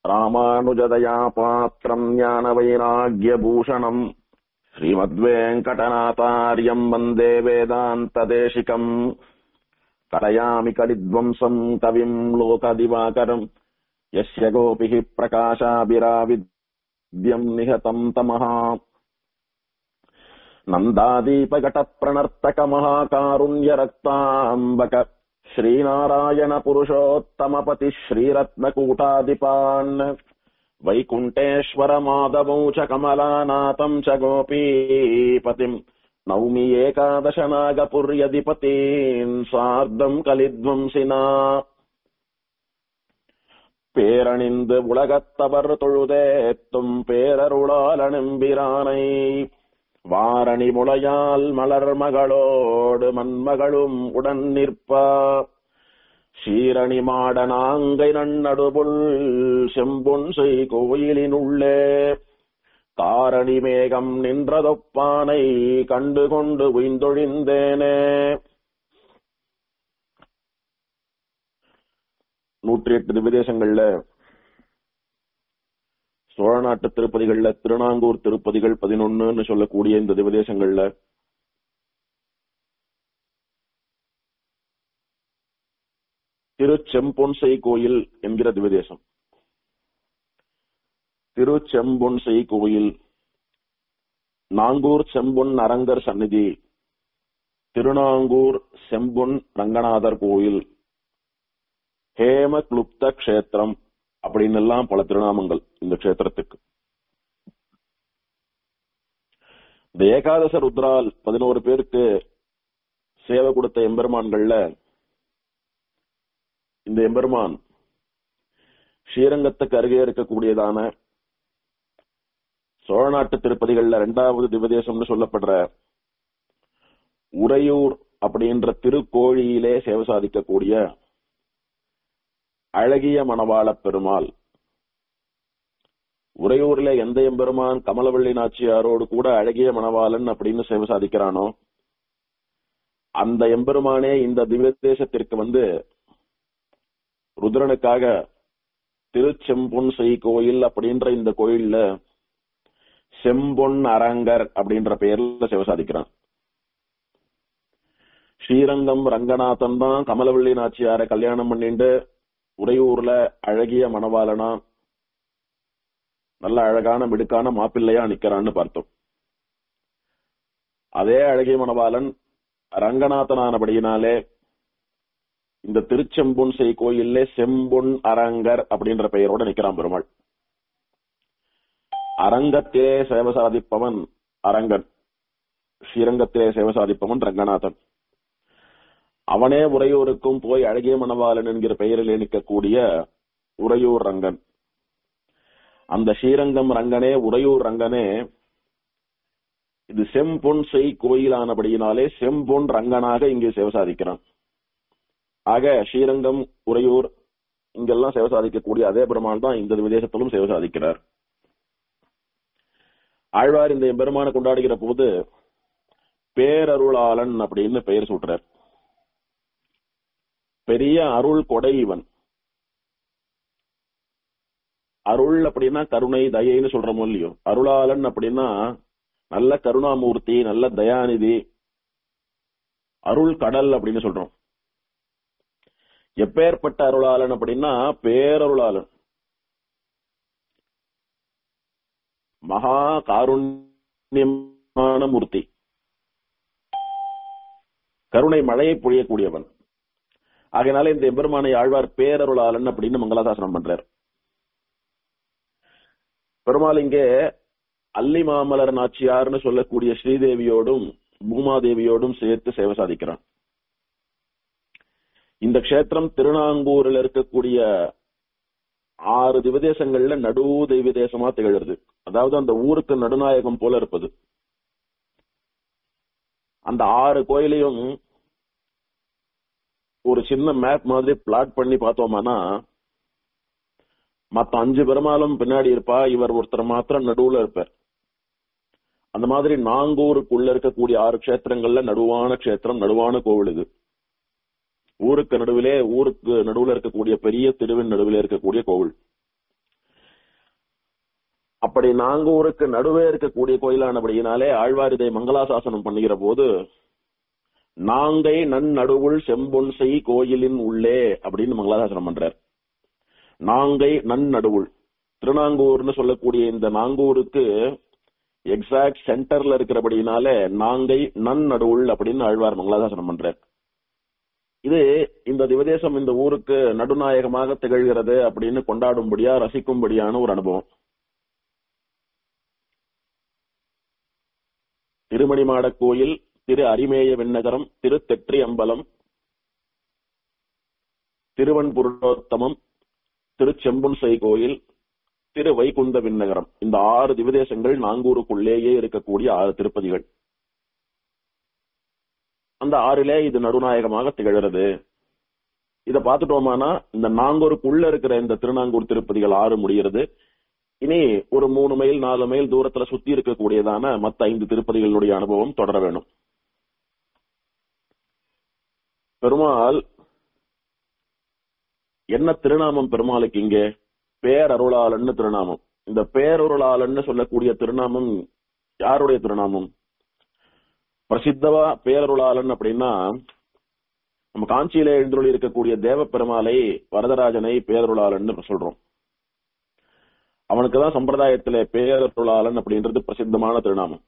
ராமானுஜதயா பாத்திரம் ஞான வைராகியபூஷணம் ஸ்ரீமத்வேங்கடநாதாரியம் வந்தே வேதாந்ததேசிகம் கரயாமி கலித்வம்சம் கவிம் லோகதிவாகரம் யஸ்ய கோபிः பிரகாशाभिराविद्यम् निहतम् तमः नन्दादीपघटप्रणर्तकमहाकारुण्यरक्ताम्बक श्रीनारायणपुरुषोत्तमपतिः श्रीरत्नकूटादिपान् वैकुण्ठेश्वरमाधवौ च कमलानाथम् च गोपीपतिम् नौमि एकादशनागपुर्यधिपतीन् सार्धम् कलिध्वंसिना பேரணிந்து உலகத்தவர் தொழுதேத்தும் பேரருளாலனம்பிரானை வாரணி முளையால் மலர் மகளோடு மண்மகளும் உடன் நிற்பா சீரணி மாடனாங்கை நன்னடுபுள் செம்பொன் செய் கோயிலினுள்ளே காரணி மேகம் நின்றதொப்பானை கண்டு கொண்டு உய்ந்தொழிந்தேனே நூற்றி எட்டு திவ்யதேசங்கள்ல சோழ நாட்டு திருப்பதிகள்ல திருநாங்கூர் திருப்பதிகள் பதினொன்னுன்னு சொல்லக்கூடிய இந்த திவ்யதேசங்கள்ல திருச்செம்பொன்சை கோயில் என்கிற திவ்யதேசம் திருச்செம்பொன்சை கோயில் நாங்கூர் செம்பொன் அரங்கர் சந்நிதி திருநாங்கூர் செம்பொன் ரங்கநாதர் கோயில் ஹேம குளுப்த கஷேத்திரம் அப்படின்னு எல்லாம் பல திருநாமங்கள் இந்த கஷேத்திரத்துக்கு இந்த ஏகாதச ருத்ரால் பதினோரு பேருக்கு சேவை கொடுத்த எம்பெருமான்கள்ல இந்த எம்பெருமான் ஸ்ரீரங்கத்துக்கு அருகே இருக்கக்கூடியதான சோழ நாட்டு திருப்பதிகள்ல இரண்டாவது திவதேசம்னு சொல்லப்படுற உறையூர் அப்படின்ற திருக்கோழியிலே சேவை சாதிக்கக்கூடிய அழகிய மணவாள பெருமாள் உறையூர்ல எந்த எம்பெருமான் கமலவள்ளி நாச்சியாரோடு கூட அழகிய மணவாளன் அப்படின்னு சேவை சாதிக்கிறானோ அந்த எம்பெருமானே இந்த திவ்ய தேசத்திற்கு வந்து ருத்ரனுக்காக திருச்செம்பொன் செய் கோயில் அப்படின்ற இந்த கோயில்ல செம்பொன் அரங்கர் அப்படின்ற பெயர்ல சேவை சாதிக்கிறான் ஸ்ரீரங்கம் ரங்கநாதன் தான் கமலவள்ளி நாச்சியார கல்யாணம் பண்ணிட்டு உறையூர்ல அழகிய மணவாளனா நல்ல அழகான மிடுக்கான மாப்பிள்ளையா நிக்கிறான்னு பார்த்தோம் அதே அழகிய மணவாளன் ரங்கநாதனானபடியினாலே இந்த திருச்செம்பொன் செய் கோயில்ல செம்பொன் அரங்கர் அப்படின்ற பெயரோட நிக்கிறான் பெருமாள் அரங்கத்திலே சேவை சாதிப்பவன் அரங்கன் ஸ்ரீரங்கத்திலே சேவை சாதிப்பவன் ரங்கநாதன் அவனே உறையூருக்கும் போய் அழகிய மணவாளன் என்கிற பெயரில் நிற்கக்கூடிய உறையூர் ரங்கன் அந்த ஸ்ரீரங்கம் ரங்கனே உறையூர் ரங்கனே இது செம்பொன் செய் கோயிலானபடியினாலே செம்பொன் ரங்கனாக இங்கே சேவை சாதிக்கிறான் ஆக ஸ்ரீரங்கம் உறையூர் இங்கெல்லாம் சேவை சாதிக்கக்கூடிய அதே பெருமாள் தான் இந்த விதேசத்திலும் சேவை சாதிக்கிறார் ஆழ்வார் இந்த பெருமானை கொண்டாடுகிற போது பேரருளாளன் அப்படின்னு பெயர் சூட்டுறார் பெரிய அருள் கொடை இவன் அருள் அப்படின்னா கருணை தயைன்னு சொல்றோமோ இல்லையோ அருளாளன் அப்படின்னா நல்ல கருணாமூர்த்தி நல்ல தயாநிதி அருள் கடல் அப்படின்னு சொல்றோம் எப்பேற்பட்ட அருளாளன் அப்படின்னா பேரருளாளன் மகா காருண்யமான மூர்த்தி கருணை மழையை பொழியக்கூடியவன் ஆகையினால இந்த எம்பெருமானை ஆழ்வார் பேரருளாளன் அப்படின்னு மங்களாசாசனம் பண்றார் பெருமாள் இங்கே அல்லி மாமலர் நாச்சியார்னு சொல்லக்கூடிய ஸ்ரீதேவியோடும் பூமாதேவியோடும் சேர்த்து சேவை சாதிக்கிறான் இந்த கஷேத்திரம் திருநாங்கூரில் இருக்கக்கூடிய ஆறு திவதேசங்கள்ல நடு தெய்வதேசமா திகழ்றது அதாவது அந்த ஊருக்கு நடுநாயகம் போல இருப்பது அந்த ஆறு கோயிலையும் ஒரு சின்ன மேப் மாதிரி பிளாட் பண்ணி பார்த்தோமானா மத்த அஞ்சு பெருமாளும் பின்னாடி இருப்பா இவர் ஒருத்தர் மாத்திரம் நடுவுல இருப்பார் அந்த மாதிரி நாங்கூருக்குள்ள இருக்கக்கூடிய ஆறு கஷேத்திரங்கள்ல நடுவான கஷேத்திரம் நடுவான கோவில் இது ஊருக்கு நடுவிலே ஊருக்கு நடுவுல இருக்கக்கூடிய பெரிய திருவின் நடுவிலே இருக்கக்கூடிய கோவில் அப்படி நாங்கூருக்கு நடுவே இருக்கக்கூடிய கோயிலானபடியினாலே ஆழ்வார் இதை மங்களாசாசனம் பண்ணுகிற போது நாங்கை நன்னடுவுள் செம்பொன் செய் கோயிலின் உள்ளே அப்படின்னு மங்களாசாசனம் பண்றார் நாங்கை நன்னடுவுள் திருநாங்கூர்னு சொல்லக்கூடிய இந்த நாங்கூருக்கு எக்ஸாக்ட் சென்டர்ல இருக்கிறபடினால நாங்கை நன்னடுவுள் அப்படின்னு ஆழ்வார் மங்களாசாசனம் பண்றார் இது இந்த திவதேசம் இந்த ஊருக்கு நடுநாயகமாக திகழ்கிறது அப்படின்னு கொண்டாடும்படியா ரசிக்கும்படியான ஒரு அனுபவம் திருமணிமாட கோயில் திரு அரிமேய விண்ணகரம் திரு தெற்றி அம்பலம் திருவன்புருடோத்தமம் திருச்செம்புன்சை கோயில் திரு வைகுந்த விண்ணகரம் இந்த ஆறு திவதேசங்கள் நாங்கூருக்குள்ளேயே இருக்கக்கூடிய ஆறு திருப்பதிகள் அந்த ஆறிலே இது நடுநாயகமாக திகழ்கிறது இத பார்த்துட்டோமானா இந்த நாங்கூருக்குள்ள இருக்கிற இந்த திருநாங்கூர் திருப்பதிகள் ஆறு முடிகிறது இனி ஒரு மூணு மைல் நாலு மைல் தூரத்துல சுத்தி இருக்கக்கூடியதான மத்த ஐந்து திருப்பதிகளுடைய அனுபவம் தொடர வேணும் பெருமாள் என்ன திருநாமம் பெருமாளுக்கு இங்கே பேரருளாளன்னு திருநாமம் இந்த பேரருளாளன்னு சொல்லக்கூடிய திருநாமம் யாருடைய திருநாமம் பிரசித்தவா பேரருளாளன் அப்படின்னா நம்ம காஞ்சியில எழுந்துள்ளி இருக்கக்கூடிய தேவ பெருமாளை வரதராஜனை பேரருளாளன் சொல்றோம் அவனுக்குதான் சம்பிரதாயத்திலே பேரருளாளன் அப்படின்றது பிரசித்தமான திருநாமம்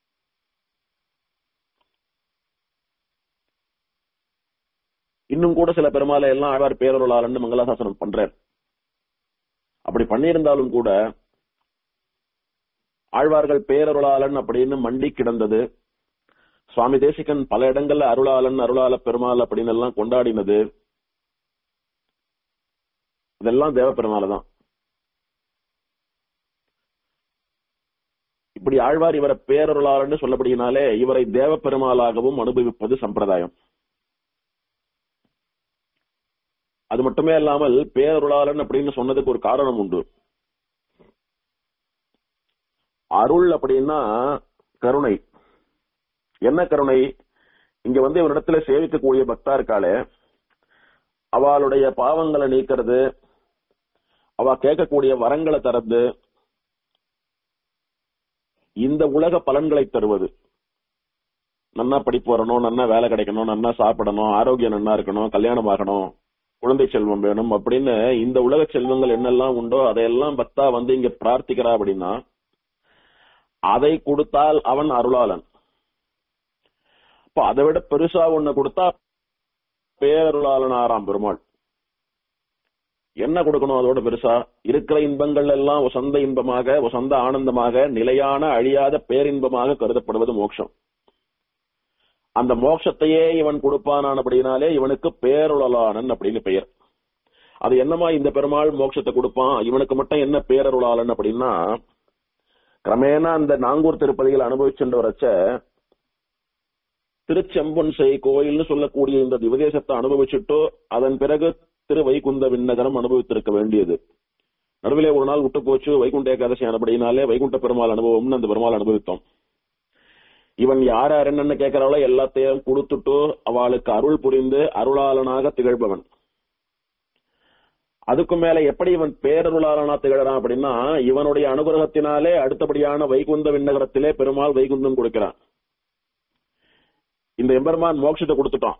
இன்னும் கூட சில பெருமாளை எல்லாம் ஆழ்வார் பேரருளாளன் மங்களாசாசனம் பண்றார் அப்படி பண்ணியிருந்தாலும் கூட ஆழ்வார்கள் பேரருளாளன் அப்படின்னு மண்டி கிடந்தது சுவாமி தேசிகன் பல இடங்கள்ல அருளாளன் அருளாள பெருமாள் அப்படின்னு எல்லாம் கொண்டாடினது இதெல்லாம் தேவ பெருமாள் தான் இப்படி ஆழ்வார் இவரை பேரருளாளன்னு சொல்லப்படினாலே இவரை தேவ பெருமாளாகவும் அனுபவிப்பது சம்பிரதாயம் அது மட்டுமே இல்லாமல் பேரருளாளன் அப்படின்னு சொன்னதுக்கு ஒரு காரணம் உண்டு அருள் அப்படின்னா கருணை என்ன கருணை இங்க வந்து இவரிடத்துல சேவிக்கக்கூடிய பக்தா இருக்காளே அவளுடைய பாவங்களை நீக்கிறது அவ கேட்கக்கூடிய வரங்களை தரது இந்த உலக பலன்களை தருவது நன்னா படிப்பு வரணும் நன்னா வேலை கிடைக்கணும் நன்னா சாப்பிடணும் ஆரோக்கியம் நன்னா இருக்கணும் கல்யாணம் ஆகணும் குழந்தை செல்வம் வேணும் அப்படின்னு இந்த உலக செல்வங்கள் என்னெல்லாம் உண்டோ அதையெல்லாம் பக்தா வந்து இங்க பிரார்த்திக்கிறா அப்படின்னா அதை கொடுத்தால் அவன் அருளாளன் அப்ப அதை விட பெருசா ஒண்ணு கொடுத்தா பேரருளாளன் ஆறாம் பெருமாள் என்ன கொடுக்கணும் அதோட பெருசா இருக்கிற இன்பங்கள் எல்லாம் வசந்த இன்பமாக வசந்த ஆனந்தமாக நிலையான அழியாத பேரின்பமாக கருதப்படுவது மோட்சம் அந்த மோட்சத்தையே இவன் கொடுப்பானானபடினாலே இவனுக்கு பேருளாளன் அப்படின்னு பெயர் அது என்னமா இந்த பெருமாள் மோட்சத்தை கொடுப்பான் இவனுக்கு மட்டும் என்ன பேரருளாளன் அப்படின்னா கிரமேண அந்த நாங்கூர் திருப்பதிகள் அனுபவிச்சுட்டு வரச்ச திருச்செம்பொன்சை கோயில்னு சொல்லக்கூடிய இந்த திவதேசத்தை அனுபவிச்சுட்டு அதன் பிறகு திரு வைகுந்த விண்ணகரம் அனுபவித்திருக்க வேண்டியது நடுவிலே ஒரு நாள் விட்டு போச்சு வைகுண்ட ஏகாதசி ஆனபடினாலே வைகுண்ட பெருமாள் அனுபவம்னு அந்த பெருமாள் அனுபவித்தோம் இவன் யார் யார் என்னன்னு கேட்கிறாளோ எல்லாத்தையும் கொடுத்துட்டு அவளுக்கு அருள் புரிந்து அருளாளனாக திகழ்பவன் அதுக்கு மேல எப்படி இவன் பேரருளாளனா திகழறான் அப்படின்னா இவனுடைய அனுகிரகத்தினாலே அடுத்தபடியான வைகுந்த விண்ணகரத்திலே பெருமாள் வைகுந்தம் கொடுக்கிறான் இந்த எம்பெருமான் மோட்சத்தை கொடுத்துட்டான்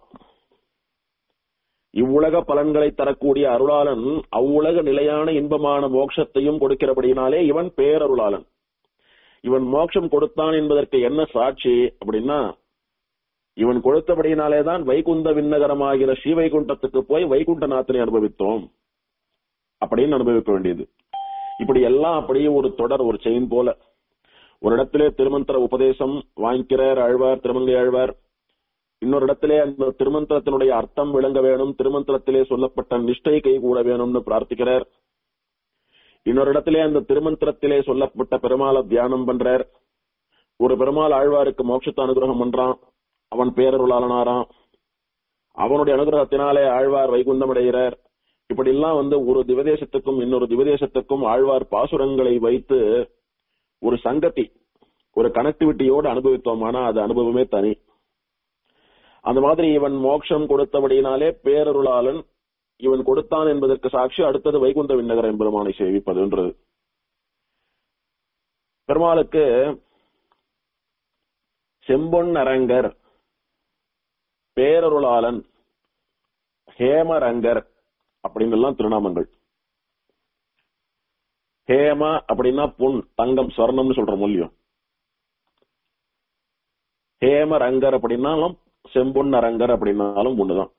இவ்வுலக பலன்களை தரக்கூடிய அருளாளன் அவ்வுலக நிலையான இன்பமான மோட்சத்தையும் கொடுக்கிறபடினாலே இவன் பேரருளாளன் இவன் மோட்சம் கொடுத்தான் என்பதற்கு என்ன சாட்சி அப்படின்னா இவன் கொடுத்தபடியினாலேதான் வைகுந்த விண்ணகரமாகிற ஸ்ரீவைகுண்டத்துக்கு போய் வைகுண்டநாதனை அனுபவித்தோம் அப்படின்னு அனுபவிக்க வேண்டியது இப்படி எல்லாம் அப்படியே ஒரு தொடர் ஒரு செயின் போல ஒரு இடத்திலே திருமந்திர உபதேசம் வாங்கிக்கிறார் ஆழ்வார் திருமங்கை ஆழ்வார் இன்னொரு இடத்திலே அந்த திருமந்திரத்தினுடைய அர்த்தம் விளங்க வேணும் திருமந்திரத்திலே சொல்லப்பட்ட நிஷ்டை கை கூட வேணும்னு பிரார்த்திக்கிறார் இன்னொரு இடத்திலே அந்த திருமந்திரத்திலே சொல்லப்பட்ட பெருமாளை தியானம் பண்றார் ஒரு பெருமாள் ஆழ்வாருக்கு மோட்சத்தை அனுகிரகம் பண்றான் அவன் பேரருளாளனாராம் அவனுடைய அனுகிரகத்தினாலே ஆழ்வார் வைகுந்தம் அடைகிறார் இப்படி எல்லாம் வந்து ஒரு திவதேசத்துக்கும் இன்னொரு திவதேசத்துக்கும் ஆழ்வார் பாசுரங்களை வைத்து ஒரு சங்கத்தி ஒரு கனெக்டிவிட்டியோடு அனுபவித்தோமானா அது அனுபவமே தனி அந்த மாதிரி இவன் மோட்சம் கொடுத்தபடியினாலே பேரருளாளன் இவன் கொடுத்தான் என்பதற்கு சாட்சி அடுத்தது வைகுந்த விண்ணகர எம்பெருமானை சேவிப்பதுன்றது பெருமாளுக்கு செம்பொன் அரங்கர் பேரருளாளன் ஹேமரங்கர் அப்படின்னு எல்லாம் திருநாமங்கள் ஹேம அப்படின்னா பொன் தங்கம் ஸ்வர்ணம்னு சொல்ற மூலியம் ஹேமரங்கர் அப்படின்னாலும் செம்பொன் அரங்கர் அப்படின்னாலும் ஒண்ணுதான்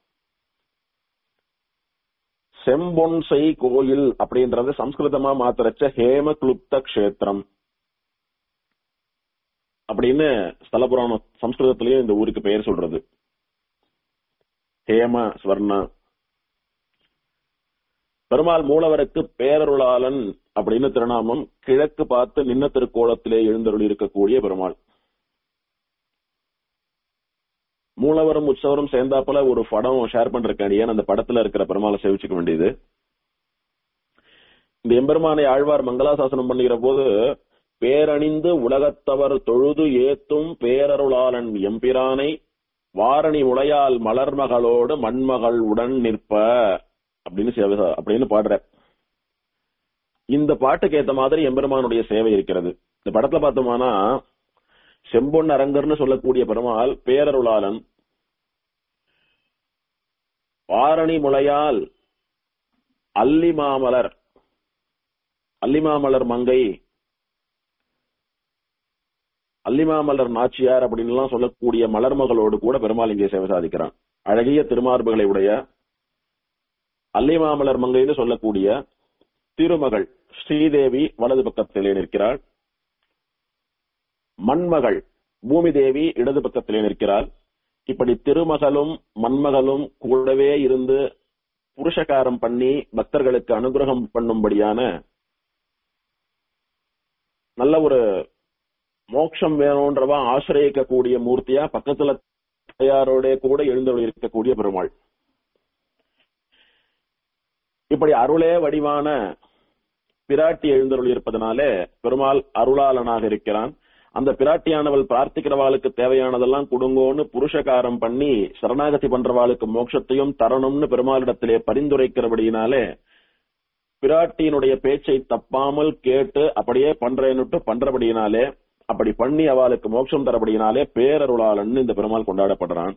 செம்பொன்சை கோயில் அப்படின்றது சம்ஸ்கிருதமா மாத்திரச்ச ஹேம கிளுப்த கஷேத்திரம் அப்படின்னு ஸ்தல புராணம் சம்ஸ்கிருதத்திலேயே இந்த ஊருக்கு பெயர் சொல்றது ஹேம ஸ்வர்ணா பெருமாள் மூலவருக்கு பேரருளாளன் அப்படின்னு திருநாமம் கிழக்கு பார்த்து நின்ன திருக்கோலத்திலே எழுந்தருள் இருக்கக்கூடிய பெருமாள் மூலவரும் உற்சவரும் சேர்ந்தாப்புல ஒரு படம் ஷேர் பண்றேன் அந்த படத்துல இருக்கிற பெருமாளை சேவிச்சுக்க வேண்டியது இந்த எம்பெருமானை ஆழ்வார் மங்களாசாசனம் பண்ணுகிற போது பேரணிந்து உலகத்தவர் தொழுது ஏத்தும் பேரருளாளன் எம்பிரானை வாரணி உடையால் மலர்மகளோடு மண்மகள் உடன் நிற்ப அப்படின்னு சேவை அப்படின்னு பாடுற இந்த பாட்டுக்கு ஏத்த மாதிரி எம்பெருமானுடைய சேவை இருக்கிறது இந்த படத்துல பார்த்தோம்னா செம்பொன் அரங்கர்னு சொல்லக்கூடிய பெருமாள் பேரருளாளன் வாரணி முளையால் அல்லி மாமலர் அல்லிமாமலர் மங்கை அல்லிமாமலர் நாச்சியார் அப்படின்னு எல்லாம் சொல்லக்கூடிய மலர்மகளோடு கூட பெருமாள் இங்கே சேவை சாதிக்கிறான் அழகிய திருமார்புகளை உடைய அல்லிமாமலர் மங்கைன்னு சொல்லக்கூடிய திருமகள் ஸ்ரீதேவி வலது பக்கத்திலே நிற்கிறாள் மண்மகள் பூமி தேவி இடது பக்கத்திலே நிற்கிறாள் இப்படி திருமகளும் மண்மகளும் கூடவே இருந்து புருஷகாரம் பண்ணி பக்தர்களுக்கு அனுகிரகம் பண்ணும்படியான நல்ல ஒரு மோட்சம் வேணும்ன்றவா ஆசிரியக்கக்கூடிய மூர்த்தியா பக்கத்துல தயாரோட கூட எழுந்தொழி இருக்கக்கூடிய பெருமாள் இப்படி அருளே வடிவான பிராட்டி எழுந்தருள் இருப்பதனாலே பெருமாள் அருளாளனாக இருக்கிறான் அந்த பிராட்டியானவள் பிரார்த்திக்கிறவாளுக்கு தேவையானதெல்லாம் கொடுங்கோன்னு புருஷகாரம் பண்ணி சரணாகதி பண்றவாளுக்கு மோட்சத்தையும் தரணும்னு பெருமாளிடத்திலே பரிந்துரைக்கிறபடியினாலே பிராட்டியினுடைய பேச்சை தப்பாமல் கேட்டு அப்படியே பண்றேன்னுட்டு பண்றபடியினாலே அப்படி பண்ணி அவளுக்கு மோட்சம் தரபடியினாலே பேரருளாளன் இந்த பெருமாள் கொண்டாடப்படுறான்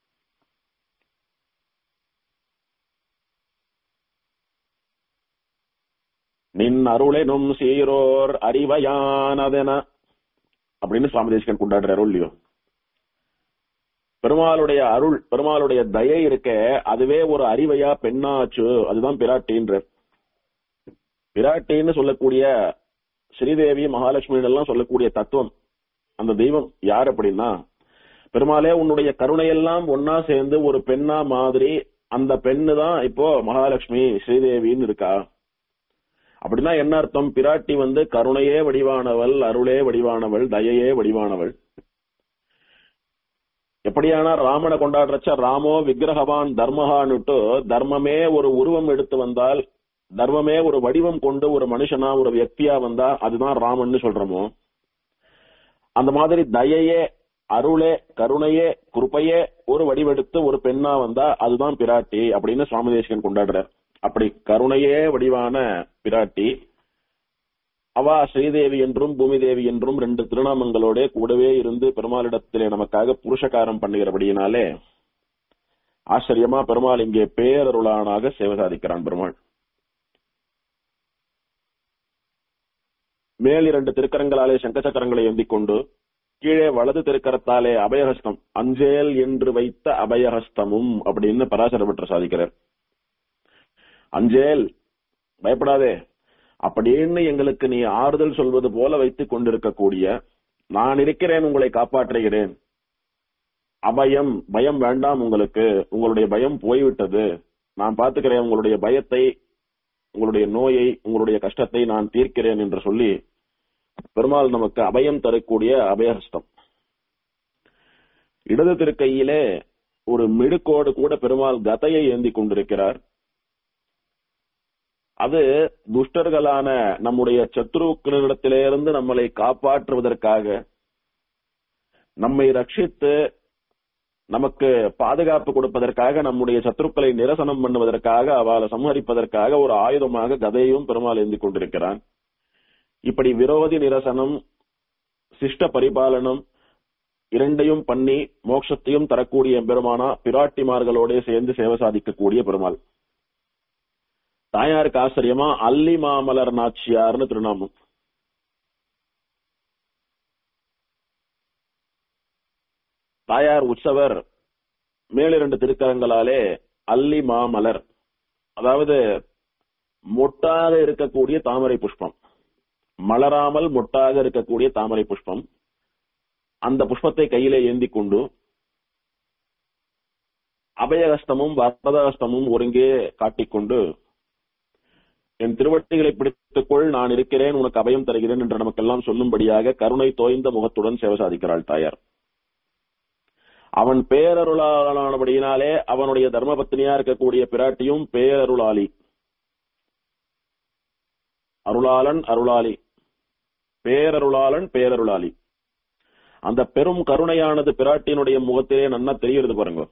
நின் அருளெனும் சீரோர் அறிவையானதென அப்படின்னு சுவாமி தேசிகன் கொண்டாடுறாரோ இல்லையோ பெருமாளுடைய அருள் பெருமாளுடைய தயை இருக்க அதுவே ஒரு அறிவையா பெண்ணாச்சு அதுதான் பிராட்டின்ற பிராட்டின்னு சொல்லக்கூடிய ஸ்ரீதேவி மகாலட்சுமி எல்லாம் சொல்லக்கூடிய தத்துவம் அந்த தெய்வம் யார் அப்படின்னா பெருமாளே உன்னுடைய கருணையெல்லாம் ஒன்னா சேர்ந்து ஒரு பெண்ணா மாதிரி அந்த பெண்ணு தான் இப்போ மகாலட்சுமி ஸ்ரீதேவின்னு இருக்கா அப்படின்னா என்ன அர்த்தம் பிராட்டி வந்து கருணையே வடிவானவள் அருளே வடிவானவள் தயையே வடிவானவள் எப்படியானா ராமனை கொண்டாடுறச்ச ராமோ விக்கிரகவான் தர்மஹான்னுட்டு தர்மமே ஒரு உருவம் எடுத்து வந்தால் தர்மமே ஒரு வடிவம் கொண்டு ஒரு மனுஷனா ஒரு வியக்தியா வந்தா அதுதான் ராமன்னு சொல்றோமோ அந்த மாதிரி தயையே அருளே கருணையே குருப்பையே ஒரு வடிவெடுத்து ஒரு பெண்ணா வந்தா அதுதான் பிராட்டி அப்படின்னு சுவாமி தேசிகன் கொண்டாடுறார் அப்படி கருணையே வடிவான பிராட்டி அவா ஸ்ரீதேவி என்றும் பூமி தேவி என்றும் ரெண்டு திருநாமங்களோட கூடவே இருந்து பெருமாளிடத்திலே நமக்காக புருஷகாரம் பண்ணுகிறபடியினாலே ஆச்சரியமா பெருமாள் இங்கே பேரருளானாக சேவை சாதிக்கிறான் பெருமாள் மேல் இரண்டு திருக்கரங்களாலே சங்கச்சக்கரங்களை ஏந்திக் கொண்டு கீழே வலது திருக்கரத்தாலே அபயஹஸ்தம் அஞ்சேல் என்று வைத்த அபயஹஸ்தமும் அப்படின்னு பராசர பற்ற சாதிக்கிறார் அஞ்சேல் பயப்படாதே அப்படின்னு எங்களுக்கு நீ ஆறுதல் சொல்வது போல வைத்துக் கொண்டிருக்கக்கூடிய நான் இருக்கிறேன் உங்களை காப்பாற்றுகிறேன் அபயம் பயம் வேண்டாம் உங்களுக்கு உங்களுடைய பயம் போய்விட்டது நான் பார்த்துக்கிறேன் உங்களுடைய பயத்தை உங்களுடைய நோயை உங்களுடைய கஷ்டத்தை நான் தீர்க்கிறேன் என்று சொல்லி பெருமாள் நமக்கு அபயம் தரக்கூடிய அபயஹஸ்தம் இடது திருக்கையிலே ஒரு மிடுக்கோடு கூட பெருமாள் கதையை ஏந்தி கொண்டிருக்கிறார் அது துஷ்டர்களான நம்முடைய சத்ருக்களிடத்திலிருந்து நம்மளை காப்பாற்றுவதற்காக நம்மை ரட்சித்து நமக்கு பாதுகாப்பு கொடுப்பதற்காக நம்முடைய சத்ருக்களை நிரசனம் பண்ணுவதற்காக அவளை சம்ஹரிப்பதற்காக ஒரு ஆயுதமாக கதையும் பெருமாள் ஏந்தி கொண்டிருக்கிறான் இப்படி விரோதி நிரசனம் சிஷ்ட பரிபாலனம் இரண்டையும் பண்ணி மோட்சத்தையும் தரக்கூடிய பெருமானா பிராட்டிமார்களோட சேர்ந்து சேவை சாதிக்கக்கூடிய பெருமாள் தாயாருக்கு ஆச்சரியமா அல்லி மாமலர் நாச்சியார்னு திருநாமம் தாயார் உற்சவர் மேலிரண்டு திருக்கரங்களாலே அல்லி மாமலர் அதாவது மொட்டாக இருக்கக்கூடிய தாமரை புஷ்பம் மலராமல் மொட்டாக இருக்கக்கூடிய தாமரை புஷ்பம் அந்த புஷ்பத்தை கையிலே ஏந்தி கொண்டு அபயகஸ்தமும் வரதகஸ்தமும் ஒருங்கே காட்டிக்கொண்டு என் திருவட்டிகளை பிடித்துக்கொள் நான் இருக்கிறேன் உனக்கு அபயம் தருகிறேன் என்று நமக்கெல்லாம் சொல்லும்படியாக கருணை தோய்ந்த முகத்துடன் சேவை சாதிக்கிறாள் தாயார் அவன் பேரருளாளனானபடியினாலே அவனுடைய தர்மபத்னியா இருக்கக்கூடிய பிராட்டியும் பேரருளாளி அருளாளன் அருளாளி பேரருளாளன் பேரருளாளி அந்த பெரும் கருணையானது பிராட்டியினுடைய முகத்திலே நன்னா தெரிகிறது பாருங்க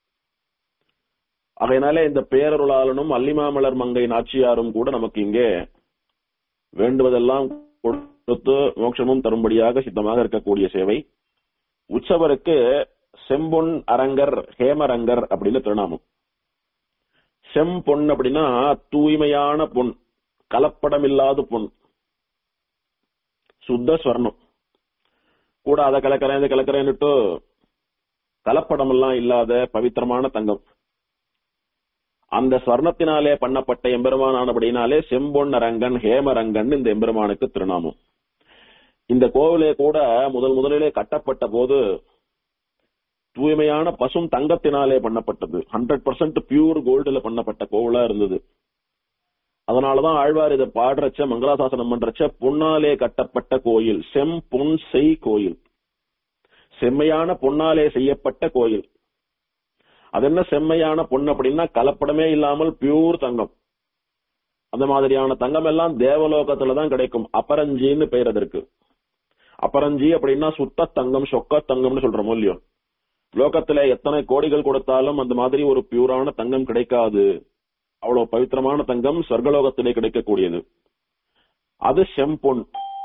அதனால இந்த பேரருளாளனும் அல்லிமாமலர் மங்கை நாச்சியாரும் கூட நமக்கு இங்கே வேண்டுவதெல்லாம் கொடுத்து மோட்சமும் தரும்படியாக சித்தமாக இருக்கக்கூடிய சேவை உற்சவருக்கு செம்பொன் அரங்கர் ஹேமரங்கர் அப்படின்னு திருநாமம் செம்பொன் அப்படின்னா தூய்மையான பொன் கலப்படமில்லாத பொன் சுத்த ஸ்வர்ணம் கூட அதை கலக்கிறேன் இதை கலக்கிறேன்னுட்டு கலப்படம் எல்லாம் இல்லாத பவித்திரமான தங்கம் அந்த ஸ்வர்ணத்தினாலே பண்ணப்பட்ட எம்பெருமான் ஆனபடினாலே செம்பொன் அரங்கன் ஹேமரங்கன் இந்த எம்பெருமானுக்கு திருநாமம் இந்த கோவிலே கூட முதல் முதலிலே கட்டப்பட்ட போது தூய்மையான பசும் தங்கத்தினாலே பண்ணப்பட்டது ஹண்ட்ரட் பர்சன்ட் பியூர் கோல்டுல பண்ணப்பட்ட கோவிலா இருந்தது அதனாலதான் ஆழ்வார் இதை பாடுறச்ச மங்களாசாசனம் பண்றச்ச பொன்னாலே கட்டப்பட்ட கோயில் செம் பொன் செய் கோயில் செம்மையான பொன்னாலே செய்யப்பட்ட கோயில் அது என்ன செம்மையான பொன் அப்படின்னா கலப்படமே இல்லாமல் பியூர் தங்கம் அந்த மாதிரியான தங்கம் எல்லாம் தேவலோகத்துல தான் கிடைக்கும் அபரஞ்சின்னு பெயர் அதற்கு அபரஞ்சி அப்படின்னா சுத்த தங்கம் சொக்க தங்கம்னு சொல்றோம் இல்லையோ லோகத்துல எத்தனை கோடிகள் கொடுத்தாலும் அந்த மாதிரி ஒரு பியூரான தங்கம் கிடைக்காது அவ்வளவு பவித்திரமான தங்கம் சொர்க்கலோகத்திலே கிடைக்கக்கூடியது அது செம்பொன்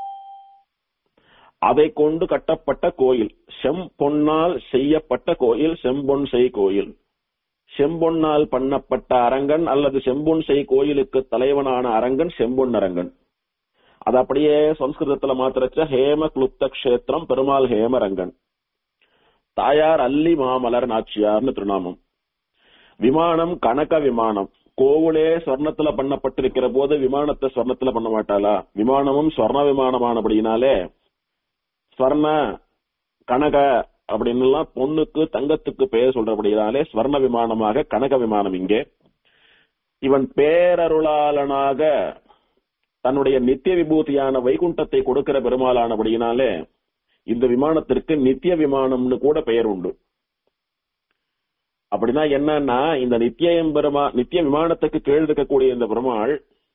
அதை கொண்டு கட்டப்பட்ட கோயில் செம்பொன்னால் செய்யப்பட்ட கோயில் செம்பொன் செய் கோயில் செம்பொன்னால் பண்ணப்பட்ட அரங்கன் அல்லது செம்பொன் செய் கோயிலுக்கு தலைவனான அரங்கன் செம்பொன் அரங்கன் அது அப்படியே சம்ஸ்கிருதத்துல மாத்திரச்ச ஹேம குளுப்த கஷேத்திரம் பெருமாள் ஹேமரங்கன் தாயார் அல்லி மாமலர் நாச்சியார்னு திருநாமம் விமானம் கனக விமானம் கோவிலே சொர்ணத்துல பண்ணப்பட்டிருக்கிற போது விமானத்தை சொர்ணத்துல பண்ண மாட்டாளா விமானமும் சொர்ண விமானமானபடினாலே ஸ்வர்ண கனக அப்படின்னு எல்லாம் பொண்ணுக்கு தங்கத்துக்கு பெயர் சொல்றபடினாலே ஸ்வர்ண விமானமாக கனக விமானம் இங்கே இவன் பேரருளாளனாக தன்னுடைய நித்திய விபூதியான வைகுண்டத்தை கொடுக்கிற பெருமாளானபடியினாலே இந்த விமானத்திற்கு நித்திய விமானம்னு கூட பெயர் உண்டு அப்படின்னா என்னன்னா இந்த நித்திய பெருமா நித்திய விமானத்துக்கு கீழ் இருக்கக்கூடிய இந்த பெருமாள்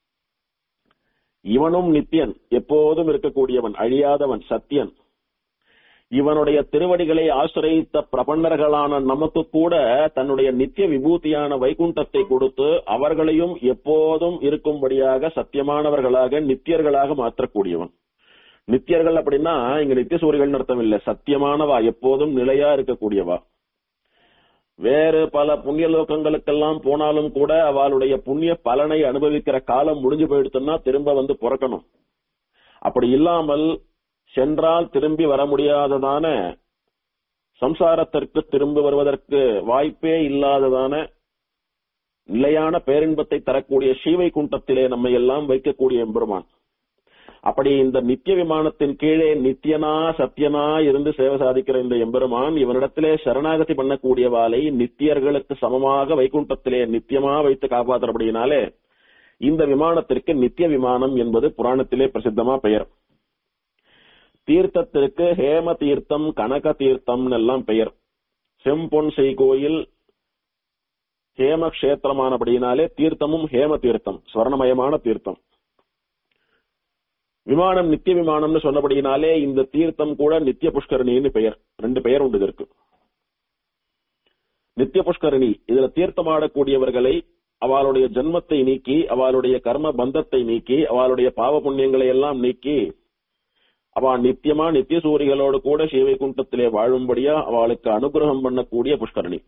இவனும் நித்தியன் எப்போதும் இருக்கக்கூடியவன் அழியாதவன் சத்தியன் இவனுடைய திருவடிகளை ஆசிரியத்த பிரபன்னர்களான நமக்கு கூட தன்னுடைய நித்திய விபூதியான வைகுண்டத்தை கொடுத்து அவர்களையும் எப்போதும் இருக்கும்படியாக சத்தியமானவர்களாக நித்தியர்களாக மாற்றக்கூடியவன் நித்தியர்கள் அப்படின்னா இங்க நித்திய சூரியர்கள் அர்த்தம் இல்ல சத்தியமானவா எப்போதும் நிலையா இருக்கக்கூடியவா வேறு பல புண்ணிய லோகங்களுக்கெல்லாம் போனாலும் கூட அவளுடைய புண்ணிய பலனை அனுபவிக்கிற காலம் முடிஞ்சு போயிடுச்சுன்னா திரும்ப வந்து பிறக்கணும் அப்படி இல்லாமல் சென்றால் திரும்பி வர முடியாததான சம்சாரத்திற்கு திரும்பி வருவதற்கு வாய்ப்பே இல்லாததான நிலையான பேரின்பத்தை தரக்கூடிய ஸ்ரீவை குண்டத்திலே நம்மை எல்லாம் வைக்கக்கூடிய எம்பெருமான் அப்படி இந்த நித்திய விமானத்தின் கீழே நித்தியனா சத்தியனா இருந்து சேவை சாதிக்கிற இந்த எம்பெருமான் இவனிடத்திலே சரணாகதி பண்ணக்கூடியவாளை நித்தியர்களுக்கு சமமாக வைகுண்டத்திலே நித்தியமா வைத்து காப்பாற்றுறபடியினாலே இந்த விமானத்திற்கு நித்திய விமானம் என்பது புராணத்திலே பிரசித்தமா பெயர் தீர்த்தத்திற்கு ஹேம தீர்த்தம் கனக தீர்த்தம் எல்லாம் பெயர் செம்பொன் செய் கோயில் ஹேம கஷேத்திரமானபடியினாலே தீர்த்தமும் ஹேம தீர்த்தம் ஸ்வர்ணமயமான தீர்த்தம் விமானம் நித்திய விமானம்னு சொன்னபடியினாலே இந்த தீர்த்தம் கூட நித்திய புஷ்கரணின்னு பெயர் ரெண்டு பெயர் உண்டு இதற்கு நித்திய புஷ்கரணி இதுல தீர்த்தமாடக்கூடியவர்களை அவளுடைய ஜென்மத்தை நீக்கி அவளுடைய கர்ம பந்தத்தை நீக்கி அவளுடைய பாவ புண்ணியங்களை எல்லாம் நீக்கி அவ நித்தியமா நித்திய சூரிகளோடு கூட ஸ்ரீவைகுண்டத்திலே வாழும்படியா அவளுக்கு அனுகிரகம் பண்ணக்கூடிய புஷ்கரணி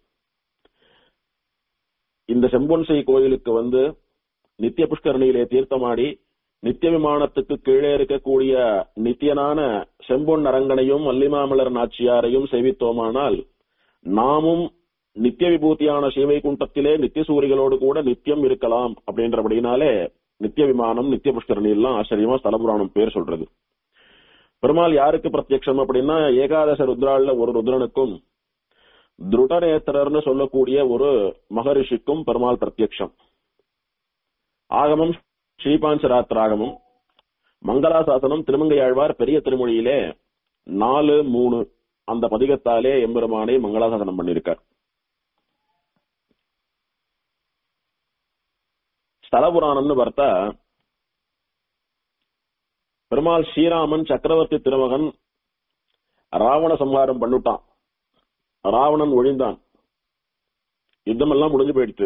இந்த செம்பொன்சை கோயிலுக்கு வந்து நித்திய புஷ்கரணியிலே தீர்த்தமாடி நித்திய விமானத்துக்கு கீழே இருக்கக்கூடிய நித்தியனான செம்பொன் அரங்கனையும் அல்லிமாமலர் நாச்சியாரையும் சேவித்தோமானால் நாமும் நித்திய விபூதியான ஸ்ரீவைகுண்டத்திலே நித்திய சூரிகளோடு கூட நித்தியம் இருக்கலாம் அப்படின்றபடினாலே நித்திய விமானம் நித்திய புஷ்கரணி எல்லாம் ஆச்சரியமா ஸ்தலபுராணம் பேர் சொல்றது பெருமாள் யாருக்கு பிரத்யக்ஷம் அப்படின்னா ஏகாதச ருத்ரால ஒரு ருத்ரனுக்கும் திருடநேத்திரர்னு சொல்லக்கூடிய ஒரு மகரிஷிக்கும் பெருமாள் பிரத்யக்ஷம் ஆகமம் ஸ்ரீபாஞ்சராத்திராகமம் மங்களாசாசனம் திருமங்கையாழ்வார் பெரிய திருமொழியிலே நாலு மூணு அந்த பதிகத்தாலே எம்பெருமானை மங்களாசாசனம் பண்ணியிருக்கார் ஸ்தலபுராணம்னு பார்த்தா பெருமாள் ஸ்ரீராமன் சக்கரவர்த்தி திருமகன் ராவண சம்ஹாரம் பண்ணிட்டான் ராவணன் ஒழிந்தான் யுத்தம் எல்லாம் முடிஞ்சு போயிடுச்சு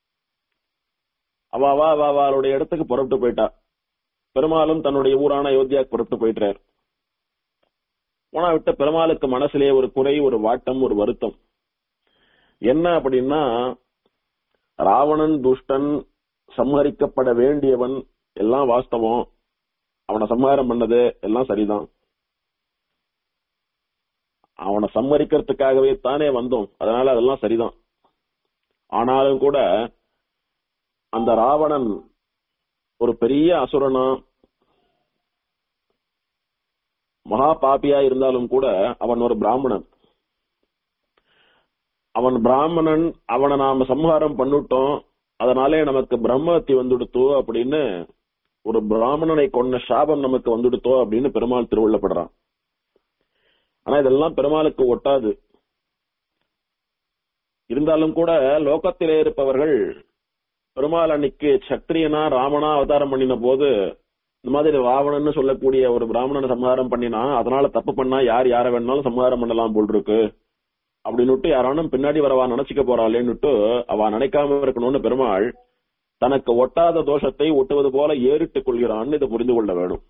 அவ அவா அவ அவளுடைய இடத்துக்கு புறப்பட்டு போயிட்டா பெருமாளும் தன்னுடைய ஊரான அயோத்தியாவுக்கு புறப்பட்டு போயிட்டார் போனா விட்ட பெருமாளுக்கு மனசுலயே ஒரு குறை ஒரு வாட்டம் ஒரு வருத்தம் என்ன அப்படின்னா ராவணன் துஷ்டன் சம்ஹரிக்கப்பட வேண்டியவன் எல்லாம் வாஸ்தவம் அவனை சம்ஹாரம் பண்ணது எல்லாம் சரிதான் அவனை சம்மரிக்கிறதுக்காகவே தானே வந்தோம் அதனால அதெல்லாம் சரிதான் ஆனாலும் கூட அந்த ராவணன் ஒரு பெரிய அசுரனா மகா பாப்பியா இருந்தாலும் கூட அவன் ஒரு பிராமணன் அவன் பிராமணன் அவனை நாம சம்ஹாரம் பண்ணிட்டோம் அதனாலே நமக்கு பிரம்மத்தி வந்துடுத்தோ அப்படின்னு ஒரு பிராமணனை கொண்ட சாபம் நமக்கு வந்துடுத்தோ அப்படின்னு பெருமாள் திருவுள்ளப்படுறான் ஆனா இதெல்லாம் பெருமாளுக்கு ஒட்டாது இருந்தாலும் கூட லோகத்திலே இருப்பவர்கள் பெருமாள் அன்னைக்கு சத்திரியனா ராமனா அவதாரம் பண்ணின போது இந்த மாதிரி ராவணன்னு சொல்லக்கூடிய ஒரு பிராமணனை சம்ஹாரம் பண்ணினா அதனால தப்பு பண்ணா யார் யார வேணாலும் சம்ஹாரம் பண்ணலாம் போல் இருக்கு அப்படின்னுட்டு யாரானும் பின்னாடி வரவா நினைச்சுக்க போறாளேன்னுட்டு அவ நினைக்காம இருக்கணும்னு பெருமாள் தனக்கு ஒட்டாத தோஷத்தை ஒட்டுவது போல ஏறிட்டுக் கொள்கிறான்னு இதை புரிந்து கொள்ள வேணும்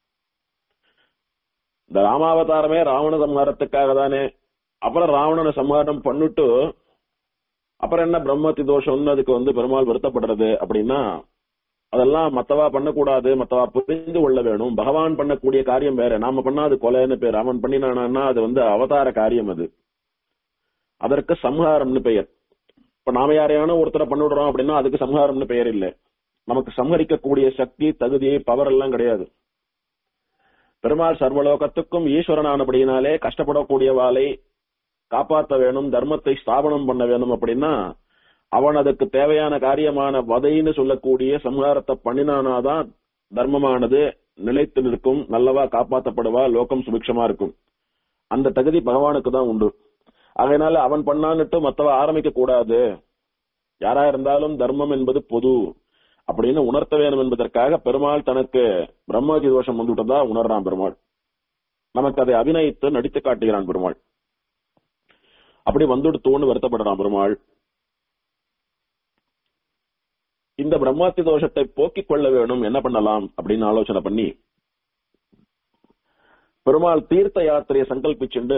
இந்த ராமாவதாரமே ராவண சம்ஹாரத்துக்காக தானே அப்புறம் ராவணனை சம்ஹாரம் பண்ணிட்டு அப்புறம் என்ன பிரம்மத்தி தோஷம்னு அதுக்கு வந்து பெருமாள் வருத்தப்படுறது அப்படின்னா அதெல்லாம் மத்தவா பண்ணக்கூடாது மத்தவா புரிந்து கொள்ள வேணும் பகவான் பண்ணக்கூடிய காரியம் வேற நாம பண்ணா அது கொலைன்னு பேர் அவன் பண்ணினானா அது வந்து அவதார காரியம் அது அதற்கு சம்ஹாரம்னு பெயர் இப்ப நாம யாரையான ஒருத்தரை பண்ணிவிடுறோம் அப்படின்னா அதுக்கு சம்ஹாரம்னு பெயர் இல்லை நமக்கு சம்ஹரிக்கக்கூடிய சக்தி தகுதி பவர் எல்லாம் கிடையாது பெருமாள் சர்வலோகத்துக்கும் ஈஸ்வரனானபடியினாலே கஷ்டப்படக்கூடியவாளை காப்பாற்ற வேணும் தர்மத்தை ஸ்தாபனம் பண்ண வேணும் அப்படின்னா அவன் அதுக்கு தேவையான காரியமான வதைன்னு சொல்லக்கூடிய சம்ஹாரத்தை பண்ணினானாதான் தர்மமானது நிலைத்து நிற்கும் நல்லவா காப்பாற்றப்படுவா லோகம் சுபிக்ஷமா இருக்கும் அந்த தகுதி பகவானுக்கு தான் உண்டு அதனால அவன் பண்ணான்னுட்டு மத்தவ ஆரம்பிக்க கூடாது யாரா இருந்தாலும் தர்மம் என்பது பொது அப்படின்னு உணர்த்த வேணும் என்பதற்காக பெருமாள் தனக்கு பிரம்மஜி தோஷம் வந்துவிட்டதா உணர்றான் பெருமாள் நமக்கு அதை அபிநயித்து நடித்து காட்டுகிறான் பெருமாள் அப்படி வந்துடுத்தோன்னு வருத்தப்படுறான் பெருமாள் இந்த பிரம்மாத்தி தோஷத்தை போக்கிக் கொள்ள வேணும் என்ன பண்ணலாம் அப்படின்னு ஆலோசனை பண்ணி பெருமாள் தீர்த்த யாத்திரையை சங்கல்பிச்சுண்டு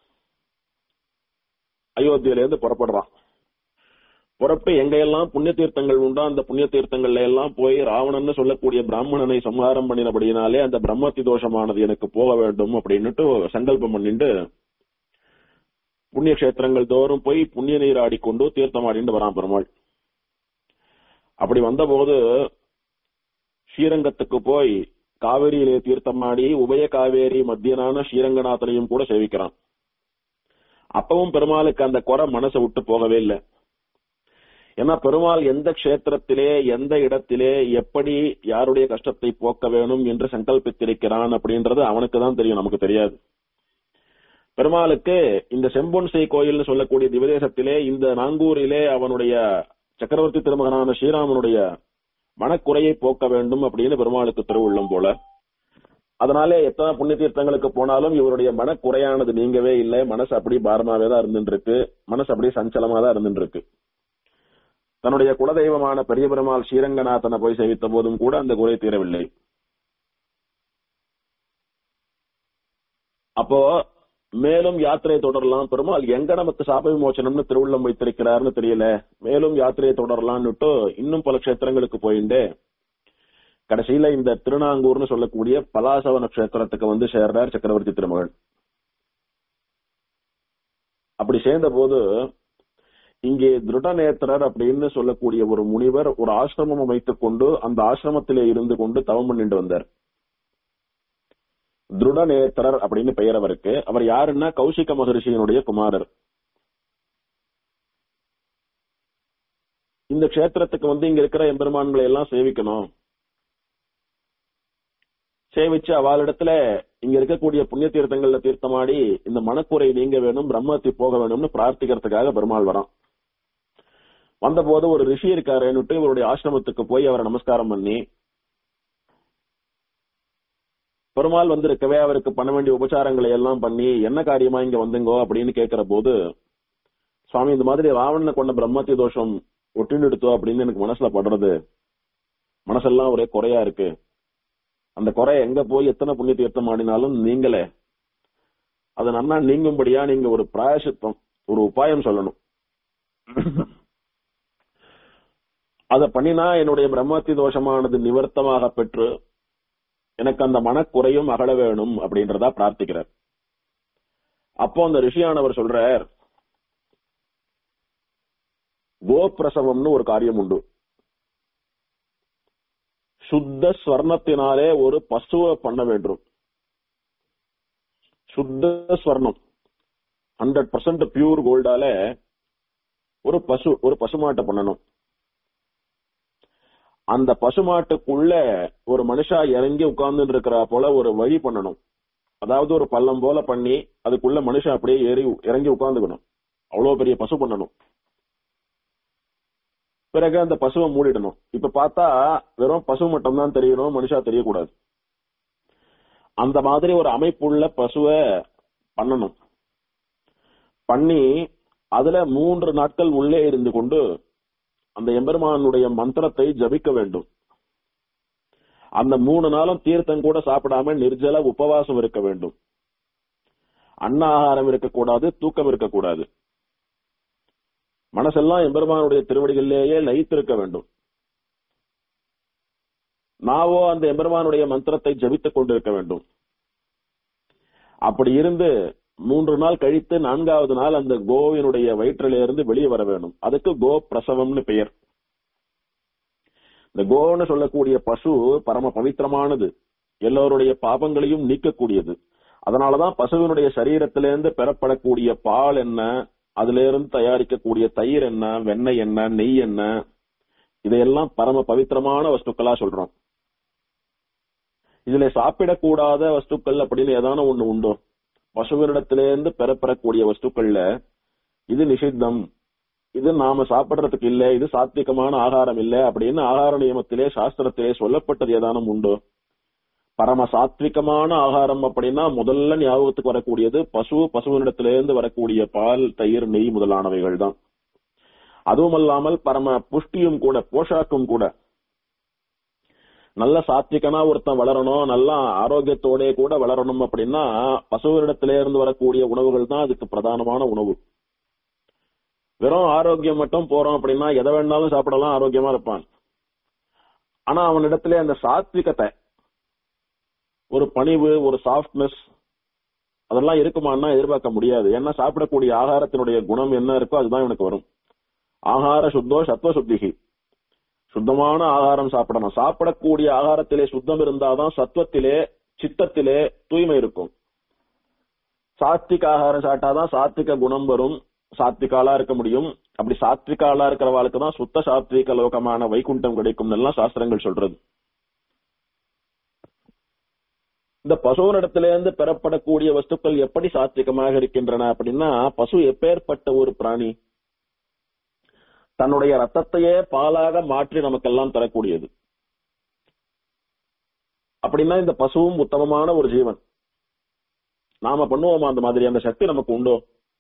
அயோத்தியில இருந்து புறப்படுறான் புறப்பட்டு எங்கெல்லாம் புண்ணிய தீர்த்தங்கள் உண்டோ அந்த புண்ணிய தீர்த்தங்கள்ல எல்லாம் போய் ராவணன்னு சொல்லக்கூடிய பிராமணனை சம்ஹாரம் பண்ணினபடியினாலே அந்த பிரம்மத்தி தோஷமானது எனக்கு போக வேண்டும் அப்படின்னுட்டு சங்கல்பம் பண்ணிட்டு புண்ணிய கஷேத்திரங்கள் தோறும் போய் புண்ணிய நீர் ஆடிக்கொண்டு தீர்த்தம் ஆடிட்டு வரான் பெருமாள் அப்படி வந்தபோது ஸ்ரீரங்கத்துக்கு போய் காவேரியிலே தீர்த்தமாடி உபய காவேரி மத்தியனான ஸ்ரீரங்கநாதனையும் கூட சேவிக்கிறான் அப்பவும் பெருமாளுக்கு அந்த குறை மனசை விட்டு போகவே இல்லை ஏன்னா பெருமாள் எந்த கஷேத்திரத்திலே எந்த இடத்திலே எப்படி யாருடைய கஷ்டத்தை போக்க வேணும் என்று சங்கல்பித்திருக்கிறான் அப்படின்றது அவனுக்கு தான் தெரியும் நமக்கு தெரியாது பெருமாளுக்கு இந்த செம்பொன்சை கோயில்னு சொல்லக்கூடிய திவதேசத்திலே இந்த நாங்கூரிலே அவனுடைய சக்கரவர்த்தி திருமகனான ஸ்ரீராமனுடைய மனக்குறையை போக்க வேண்டும் அப்படின்னு பெருமாளுக்கு திருவுள்ளம் போல அதனாலே எத்தனை புண்ணிய தீர்த்தங்களுக்கு போனாலும் இவருடைய மனக்குறையானது நீங்கவே இல்லை மனசு அப்படி பாரமாவே தான் இருந்துட்டு இருக்கு மனசு அப்படியே சஞ்சலமா தான் இருந்துட்டு இருக்கு தன்னுடைய குலதெய்வமான பெரிய பெருமாள் ஸ்ரீரங்கநாதனை போய் சேவித்த போதும் கூட அந்த குறை தீரவில்லை அப்போ மேலும் யாத்திரை தொடரலாம் பெருமாள் எங்க நமக்கு சாப விமோச்சனம்னு திருவுள்ளம் வைத்திருக்கிறார்னு தெரியல மேலும் யாத்திரையை தொடரலாம்னுட்டு இன்னும் பல க்ஷேத்திரங்களுக்கு போயிட்டு கடைசியில இந்த திருநாங்கூர்னு சொல்லக்கூடிய பலாசவ நட்சத்திரத்துக்கு வந்து சேர்றார் சக்கரவர்த்தி திருமகன் அப்படி சேர்ந்த போது இங்கே திருடநேத்திரர் அப்படின்னு சொல்லக்கூடிய ஒரு முனிவர் ஒரு ஆசிரமம் அமைத்துக் கொண்டு அந்த ஆசிரமத்திலே இருந்து கொண்டு தவம் பண்ணிட்டு வந்தார் திருடநேத்திரர் அப்படின்னு பெயர் அவருக்கு அவர் யாருன்னா கௌசிக மகரிஷியினுடைய குமாரர் இந்த க்ஷேத்திரத்துக்கு வந்து இங்க இருக்கிற எம்பெருமான்களை எல்லாம் சேவிக்கணும் சேவிச்சு அவளிடத்துல இங்க இருக்கக்கூடிய புண்ணிய தீர்த்தங்கள்ல தீர்த்தமாடி இந்த மனக்குறை நீங்க வேணும் பிரம்மத்தி போக வேணும்னு பிரார்த்திக்கிறதுக்காக பெருமாள் வரான் வந்தபோது ஒரு ரிஷி இருக்காருன்னுட்டு இவருடைய ஆசிரமத்துக்கு போய் அவரை நமஸ்காரம் பண்ணி பெருமாள் வந்திருக்கவே அவருக்கு பண்ண வேண்டிய உபச்சாரங்களை எல்லாம் பண்ணி என்ன காரியமா இங்க வந்துங்கோ அப்படின்னு கேட்கிற போது சுவாமி இந்த மாதிரி ராவணனை கொண்ட பிரம்மத்தி தோஷம் ஒட்டின்னு எடுத்தோ அப்படின்னு எனக்கு மனசுல படுறது மனசெல்லாம் ஒரே குறையா இருக்கு அந்த குறை எங்க போய் எத்தனை புண்ணிய தீர்த்தம் ஆடினாலும் நீங்களே அது நன்னா நீங்கும்படியா நீங்க ஒரு பிராயசித்தம் ஒரு உபாயம் சொல்லணும் அத பண்ணினா என்னுடைய பிரம்மத்தி தோஷமானது நிவர்த்தமாக பெற்று எனக்கு அந்த மனக்குறையும் அகல வேணும் அப்படின்றதா பிரார்த்திக்கிறார் அப்போ அந்த ரிஷியானவர் சொல்றார் கோப்பிரசவம்னு ஒரு காரியம் உண்டு சுத்த ஸ்வர்ணத்தினாலே ஒரு பசுவை பண்ண வேண்டும் சுத்த ஸ்வர்ணம் ஹண்ட்ரட் பர்சன்ட் பியூர் கோல்டால ஒரு பசு ஒரு பசுமாட்டை பண்ணணும் அந்த பசுமாட்டுக்குள்ள ஒரு மனுஷா இறங்கி உட்கார்ந்து இருக்கிற போல ஒரு வழி பண்ணணும் அதாவது ஒரு பள்ளம் போல பண்ணி அதுக்குள்ள மனுஷன் அப்படியே ஏறி இறங்கி உட்கார்ந்துக்கணும் அவ்வளவு பெரிய பசு பண்ணணும் பிறகு அந்த பசுவை மூடிடணும் இப்ப பார்த்தா வெறும் பசு மட்டும் தான் தெரியணும் மனுஷா தெரியக்கூடாது அந்த மாதிரி ஒரு அமைப்புள்ள பசுவை பண்ணணும் பண்ணி அதுல மூன்று நாட்கள் உள்ளே இருந்து கொண்டு அந்த எம்பெருமானுடைய மந்திரத்தை ஜபிக்க வேண்டும் அந்த மூணு நாளும் தீர்த்தம் கூட சாப்பிடாம நிர்ஜல உபவாசம் இருக்க வேண்டும் அன்ன ஆகாரம் இருக்கக்கூடாது தூக்கம் இருக்கக்கூடாது மனசெல்லாம் எம்பெருமானுடைய திருவடிகளிலேயே லயித்திருக்க வேண்டும் நாவோ அந்த எம்பெருமானுடைய மந்திரத்தை ஜபித்துக் கொண்டிருக்க வேண்டும் அப்படி இருந்து மூன்று நாள் கழித்து நான்காவது நாள் அந்த கோவினுடைய வயிற்றிலிருந்து வெளியே வர வேண்டும் அதுக்கு கோ பிரசவம்னு பெயர் இந்த கோன்னு சொல்லக்கூடிய பசு பரம பவித்திரமானது எல்லோருடைய பாபங்களையும் நீக்கக்கூடியது அதனாலதான் பசுவினுடைய சரீரத்திலிருந்து பெறப்படக்கூடிய பால் என்ன அதுல இருந்து தயாரிக்கக்கூடிய தயிர் என்ன வெண்ணெய் என்ன நெய் என்ன இதையெல்லாம் பரம பவித்திரமான வஸ்துக்களா சொல்றோம் இதுல சாப்பிடக்கூடாத வஸ்துக்கள் அப்படின்னு ஏதான ஒண்ணு உண்டோ பசுவினிடத்திலிருந்து பெறப்பெறக்கூடிய வஸ்துக்கள்ல இது நிஷித்தம் இது நாம சாப்பிடுறதுக்கு இல்ல இது சாத்விகமான ஆகாரம் இல்ல அப்படின்னு ஆகார நியமத்திலே சாஸ்திரத்திலே சொல்லப்பட்டது ஏதானும் உண்டோ பரம சாத்விகமான ஆகாரம் அப்படின்னா முதல்ல ஞாபகத்துக்கு வரக்கூடியது பசு பசுவினிடத்திலிருந்து வரக்கூடிய பால் தயிர் நெய் முதலானவைகள் தான் அதுவும் அல்லாமல் பரம புஷ்டியும் கூட போஷாக்கும் கூட நல்ல சாத்விகனா ஒருத்தன் வளரணும் நல்லா ஆரோக்கியத்தோட கூட வளரணும் அப்படின்னா பசுவினிடத்திலே இருந்து வரக்கூடிய உணவுகள் தான் அதுக்கு பிரதானமான உணவு வெறும் ஆரோக்கியம் மட்டும் போறோம் அப்படின்னா எதை வேணாலும் சாப்பிடலாம் ஆரோக்கியமா இருப்பான் ஆனா அவனிடத்திலே அந்த சாத்விகத்தை ஒரு பணிவு ஒரு சாஃப்ட்னஸ் அதெல்லாம் இருக்குமான்னா எதிர்பார்க்க முடியாது ஏன்னா சாப்பிடக்கூடிய ஆகாரத்தினுடைய குணம் என்ன இருக்கோ அதுதான் இவனுக்கு வரும் ஆகார சுத்தோ சத்வ சுத்திகி சுத்தமான ஆகாரம் சாப்பிடணும் சாப்பிடக்கூடிய ஆகாரத்திலே சுத்தம் இருந்தாதான் சத்துவத்திலே சித்தத்திலே தூய்மை இருக்கும் சாத்விக ஆகாரம் சாப்பிட்டாதான் சாத்விக குணம் வரும் சாத்விகாலா இருக்க முடியும் அப்படி சாத்விகாலா இருக்கிறவாளுக்கு தான் சுத்த சாத்விக லோகமான வைகுண்டம் கிடைக்கும் எல்லாம் சாஸ்திரங்கள் சொல்றது இந்த பசுவனிடத்திலிருந்து பெறப்படக்கூடிய வஸ்துக்கள் எப்படி சாத்விகமாக இருக்கின்றன அப்படின்னா பசு எப்பேற்பட்ட ஒரு பிராணி தன்னுடைய ரத்தத்தையே பாலாக மாற்றி நமக்கெல்லாம் தரக்கூடியது அப்படின்னா இந்த பசுவும் உத்தமமான ஒரு ஜீவன் நாம பண்ணுவோமா அந்த மாதிரி அந்த சக்தி நமக்கு உண்டோ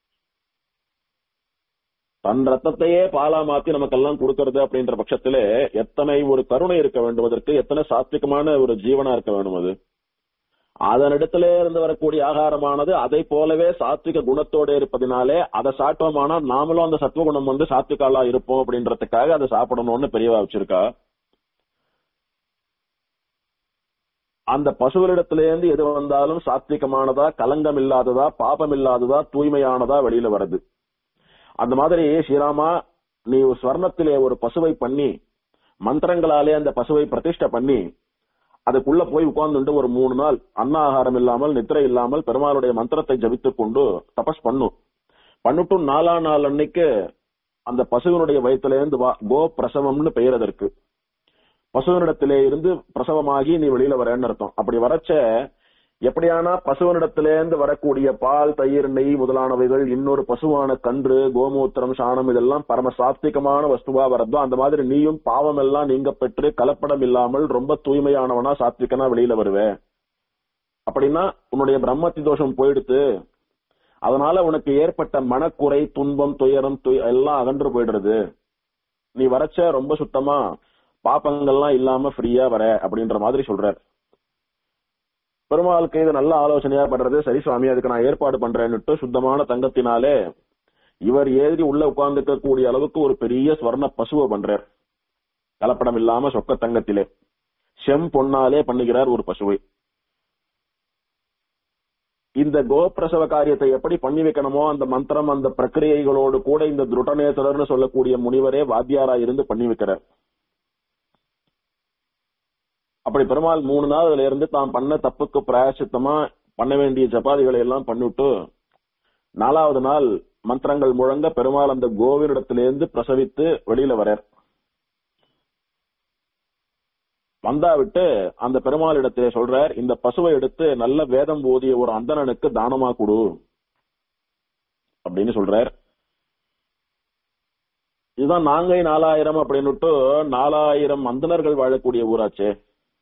தன் ரத்தத்தையே பாலா மாத்தி நமக்கெல்லாம் கொடுக்கறது அப்படின்ற பட்சத்திலே எத்தனை ஒரு கருணை இருக்க வேண்டும் அதற்கு எத்தனை சாத்விகமான ஒரு ஜீவனா இருக்க வேண்டும் அது அதனிடத்திலே இருந்து வரக்கூடிய ஆகாரமானது அதை போலவே சாத்விக குணத்தோட இருப்பதினாலே அதை சாப்பிட்டோமானா நாமளும் அந்த சத்துவகுணம் வந்து சாத்விகாலா இருப்போம் அப்படின்றதுக்காக அதை சாப்பிடணும்னு பெரியவா வச்சிருக்கா அந்த பசுவினிடத்திலேருந்து எது வந்தாலும் சாத்விகமானதா கலங்கம் இல்லாததா பாபம் இல்லாததா தூய்மையானதா வெளியில வருது அந்த மாதிரி ஸ்ரீராமா நீ ஸ்வர்ணத்திலே ஒரு பசுவை பண்ணி மந்திரங்களாலே அந்த பசுவை பிரதிஷ்டை பண்ணி அதுக்குள்ள போய் உட்கார்ந்துட்டு ஒரு மூணு நாள் அன்ன ஆகாரம் இல்லாமல் நித்திரை இல்லாமல் பெருமாளுடைய மந்திரத்தை ஜபித்துக் கொண்டு தபஸ் பண்ணும் பண்ணிட்டு நாலா நாள் அன்னைக்கு அந்த பசுவினுடைய வயிற்றுல இருந்து வா கோ பிரசவம்னு பெயர் அதற்கு பசுவனிடத்திலே இருந்து பிரசவமாகி நீ வெளியில வரேன்னு அர்த்தம் அப்படி வரச்ச எப்படியானா பசுவனிடத்திலேருந்து வரக்கூடிய பால் தயிர் நெய் முதலானவைகள் இன்னொரு பசுவான கன்று கோமூத்திரம் சாணம் இதெல்லாம் பரம சாத்விகமான வஸ்துவா வரதோ அந்த மாதிரி நீயும் பாவம் எல்லாம் நீங்க பெற்று கலப்படம் இல்லாமல் ரொம்ப தூய்மையானவனா சாத்விகனா வெளியில வருவே அப்படின்னா உன்னுடைய பிரம்மத்தி தோஷம் போயிடுத்து அதனால உனக்கு ஏற்பட்ட மனக்குறை துன்பம் துயரம் துய- எல்லாம் அகன்று போயிடுறது நீ வரச்ச ரொம்ப சுத்தமா பாப்பங்கள்லாம் இல்லாம ஃப்ரீயா வர அப்படின்ற மாதிரி சொல்றார் பெருமாளுக்கு இது நல்ல ஆலோசனையா படுறது சரி சுவாமி அதுக்கு நான் ஏற்பாடு பண்றேன்னுட்டு சுத்தமான தங்கத்தினாலே இவர் ஏறி உள்ள உட்கார்ந்துக்க கூடிய அளவுக்கு ஒரு பெரிய ஸ்வர்ண பசுவை பண்றார் கலப்படம் இல்லாம சொக்க தங்கத்திலே செம் பொன்னாலே பண்ணுகிறார் ஒரு பசுவை இந்த கோபிரசவ காரியத்தை எப்படி பண்ணி வைக்கணுமோ அந்த மந்திரம் அந்த பிரக்கிரியைகளோடு கூட இந்த திருடநேசரர்னு சொல்லக்கூடிய முனிவரே வாத்தியாரா இருந்து பண்ணி வைக்கிறார் அப்படி பெருமாள் மூணு நாள் அதுல இருந்து தான் பண்ண தப்புக்கு பிராயசித்தமா பண்ண வேண்டிய ஜபாதிகளை எல்லாம் பண்ணிவிட்டு நாலாவது நாள் மந்திரங்கள் முழங்க பெருமாள் அந்த கோவினிடத்திலிருந்து பிரசவித்து வெளியில வரார் வந்தா விட்டு அந்த பெருமாள் இடத்திலே சொல்றார் இந்த பசுவை எடுத்து நல்ல வேதம் ஓதிய ஒரு அந்தணனுக்கு தானமா கொடு அப்படின்னு சொல்றார் இதுதான் நாங்கை நாலாயிரம் அப்படின்னுட்டு நாலாயிரம் அந்தணர்கள் வாழக்கூடிய ஊராச்சே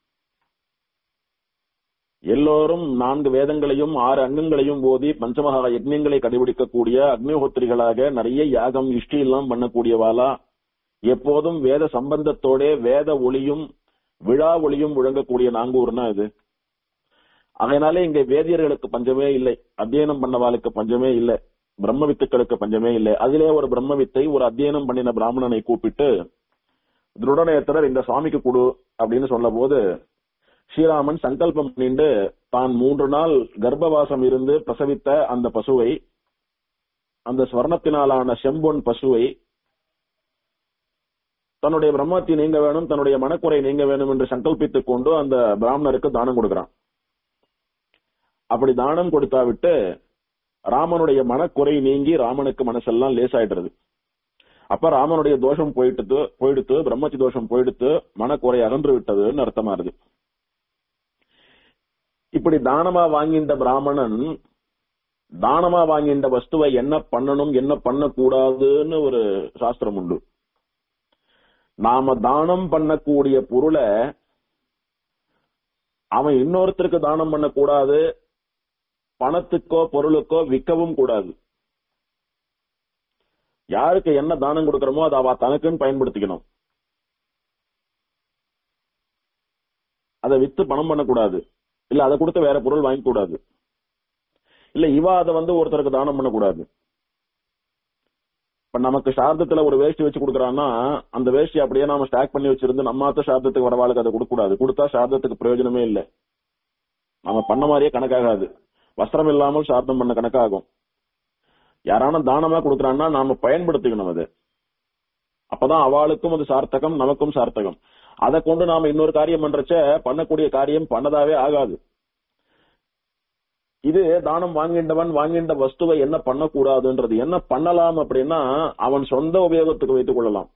எல்லோரும் நான்கு வேதங்களையும் ஆறு அங்கங்களையும் ஓதி பஞ்சமகா யஜ்ஞங்களை கடைபிடிக்கக்கூடிய அக்னிஹோத்திரிகளாக நிறைய யாகம் இஷ்டி எல்லாம் பண்ணக்கூடியவாளா எப்போதும் வேத சம்பந்தத்தோட வேத ஒளியும் விழா ஒளியும் முழங்கக்கூடிய நாங்கூர்னா இது அதனாலே இங்க வேதியர்களுக்கு பஞ்சமே இல்லை அத்தியனம் பண்ணவாளுக்கு பஞ்சமே இல்லை பிரம்ம வித்துக்களுக்கு பஞ்சமே இல்லை அதிலே ஒரு பிரம்ம வித்தை ஒரு அத்தியனம் பண்ணின பிராமணனை கூப்பிட்டு திருடநேத்திரர் இந்த சுவாமிக்கு கொடு அப்படின்னு சொன்ன போது ஸ்ரீராமன் சங்கல்பம் பண்ணிண்டு தான் மூன்று நாள் கர்ப்பவாசம் இருந்து பிரசவித்த அந்த பசுவை அந்த ஸ்வர்ணத்தினாலான செம்பொன் பசுவை தன்னுடைய பிரம்மத்தை நீங்க வேணும் தன்னுடைய மனக்குறை நீங்க வேணும் என்று சங்கல்பித்துக் கொண்டு அந்த பிராமணருக்கு தானம் கொடுக்கிறான் அப்படி தானம் கொடுத்தா விட்டு ராமனுடைய மனக்குறை நீங்கி ராமனுக்கு மனசெல்லாம் லேசாயிடுறது அப்ப ராமனுடைய தோஷம் போயிட்டு போயிடுத்து பிரம்மத்தி தோஷம் போயிடுத்து மனக்குறை அகன்று விட்டதுன்னு அர்த்தமா இருக்கு இப்படி தானமா வாங்கின்ற பிராமணன் தானமா வாங்கின்ற வஸ்துவை என்ன பண்ணணும் என்ன பண்ணக்கூடாதுன்னு ஒரு சாஸ்திரம் உண்டு நாம தானம் பண்ணக்கூடிய பொருளை அவன் இன்னொருத்தருக்கு தானம் பண்ணக்கூடாது பணத்துக்கோ பொருளுக்கோ விற்கவும் கூடாது யாருக்கு என்ன தானம் கொடுக்கறோமோ அதை அவ தனக்குன்னு பயன்படுத்திக்கணும் அதை வித்து பணம் பண்ணக்கூடாது இல்ல அதை கொடுத்து வேற பொருள் வாங்க கூடாது இல்ல இவ அதை வந்து ஒருத்தருக்கு தானம் பண்ணக்கூடாது இப்ப நமக்கு சார்த்தத்துல ஒரு வேஷ்டி வச்சு கொடுக்கறான்னா அந்த வேஷ்டி அப்படியே நாம ஸ்டாக் பண்ணி வச்சிருந்து நம்மாத்த சார்த்தத்துக்கு வரவாளுக்கு அதை கொடுக்க கூடாது கொடுத்தா சார்த்தத்துக்கு பிரயோஜனமே இல்லை நாம பண்ண மாதிரியே கணக்காகாது வஸ்திரம் இல்லாமல் சார்த்தம் பண்ண கணக்காகும் யாரான தானமா கொடுக்கறான்னா நாம பயன்படுத்திக்கணும் அது அப்பதான் அவளுக்கும் அது சார்த்தகம் நமக்கும் சார்த்தகம் அதை கொண்டு நாம இன்னொரு காரியம் பண்றச்ச பண்ணக்கூடிய காரியம் பண்ணதாவே ஆகாது இது தானம் வாங்கின்றவன் வாங்கின்ற வஸ்துவை என்ன பண்ணக்கூடாதுன்றது என்ன பண்ணலாம் அப்படின்னா அவன் சொந்த உபயோகத்துக்கு வைத்துக் கொள்ளலாம்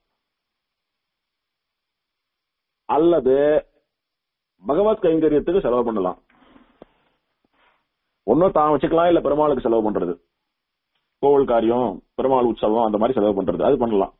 அல்லது பகவத் கைங்கரியத்துக்கு செலவு பண்ணலாம் ஒன்னும் தான் வச்சுக்கலாம் இல்ல பெருமாளுக்கு செலவு பண்றது கோவில் காரியம் பெருமாள் உற்சவம் அந்த மாதிரி செலவு பண்றது அது பண்ணலாம்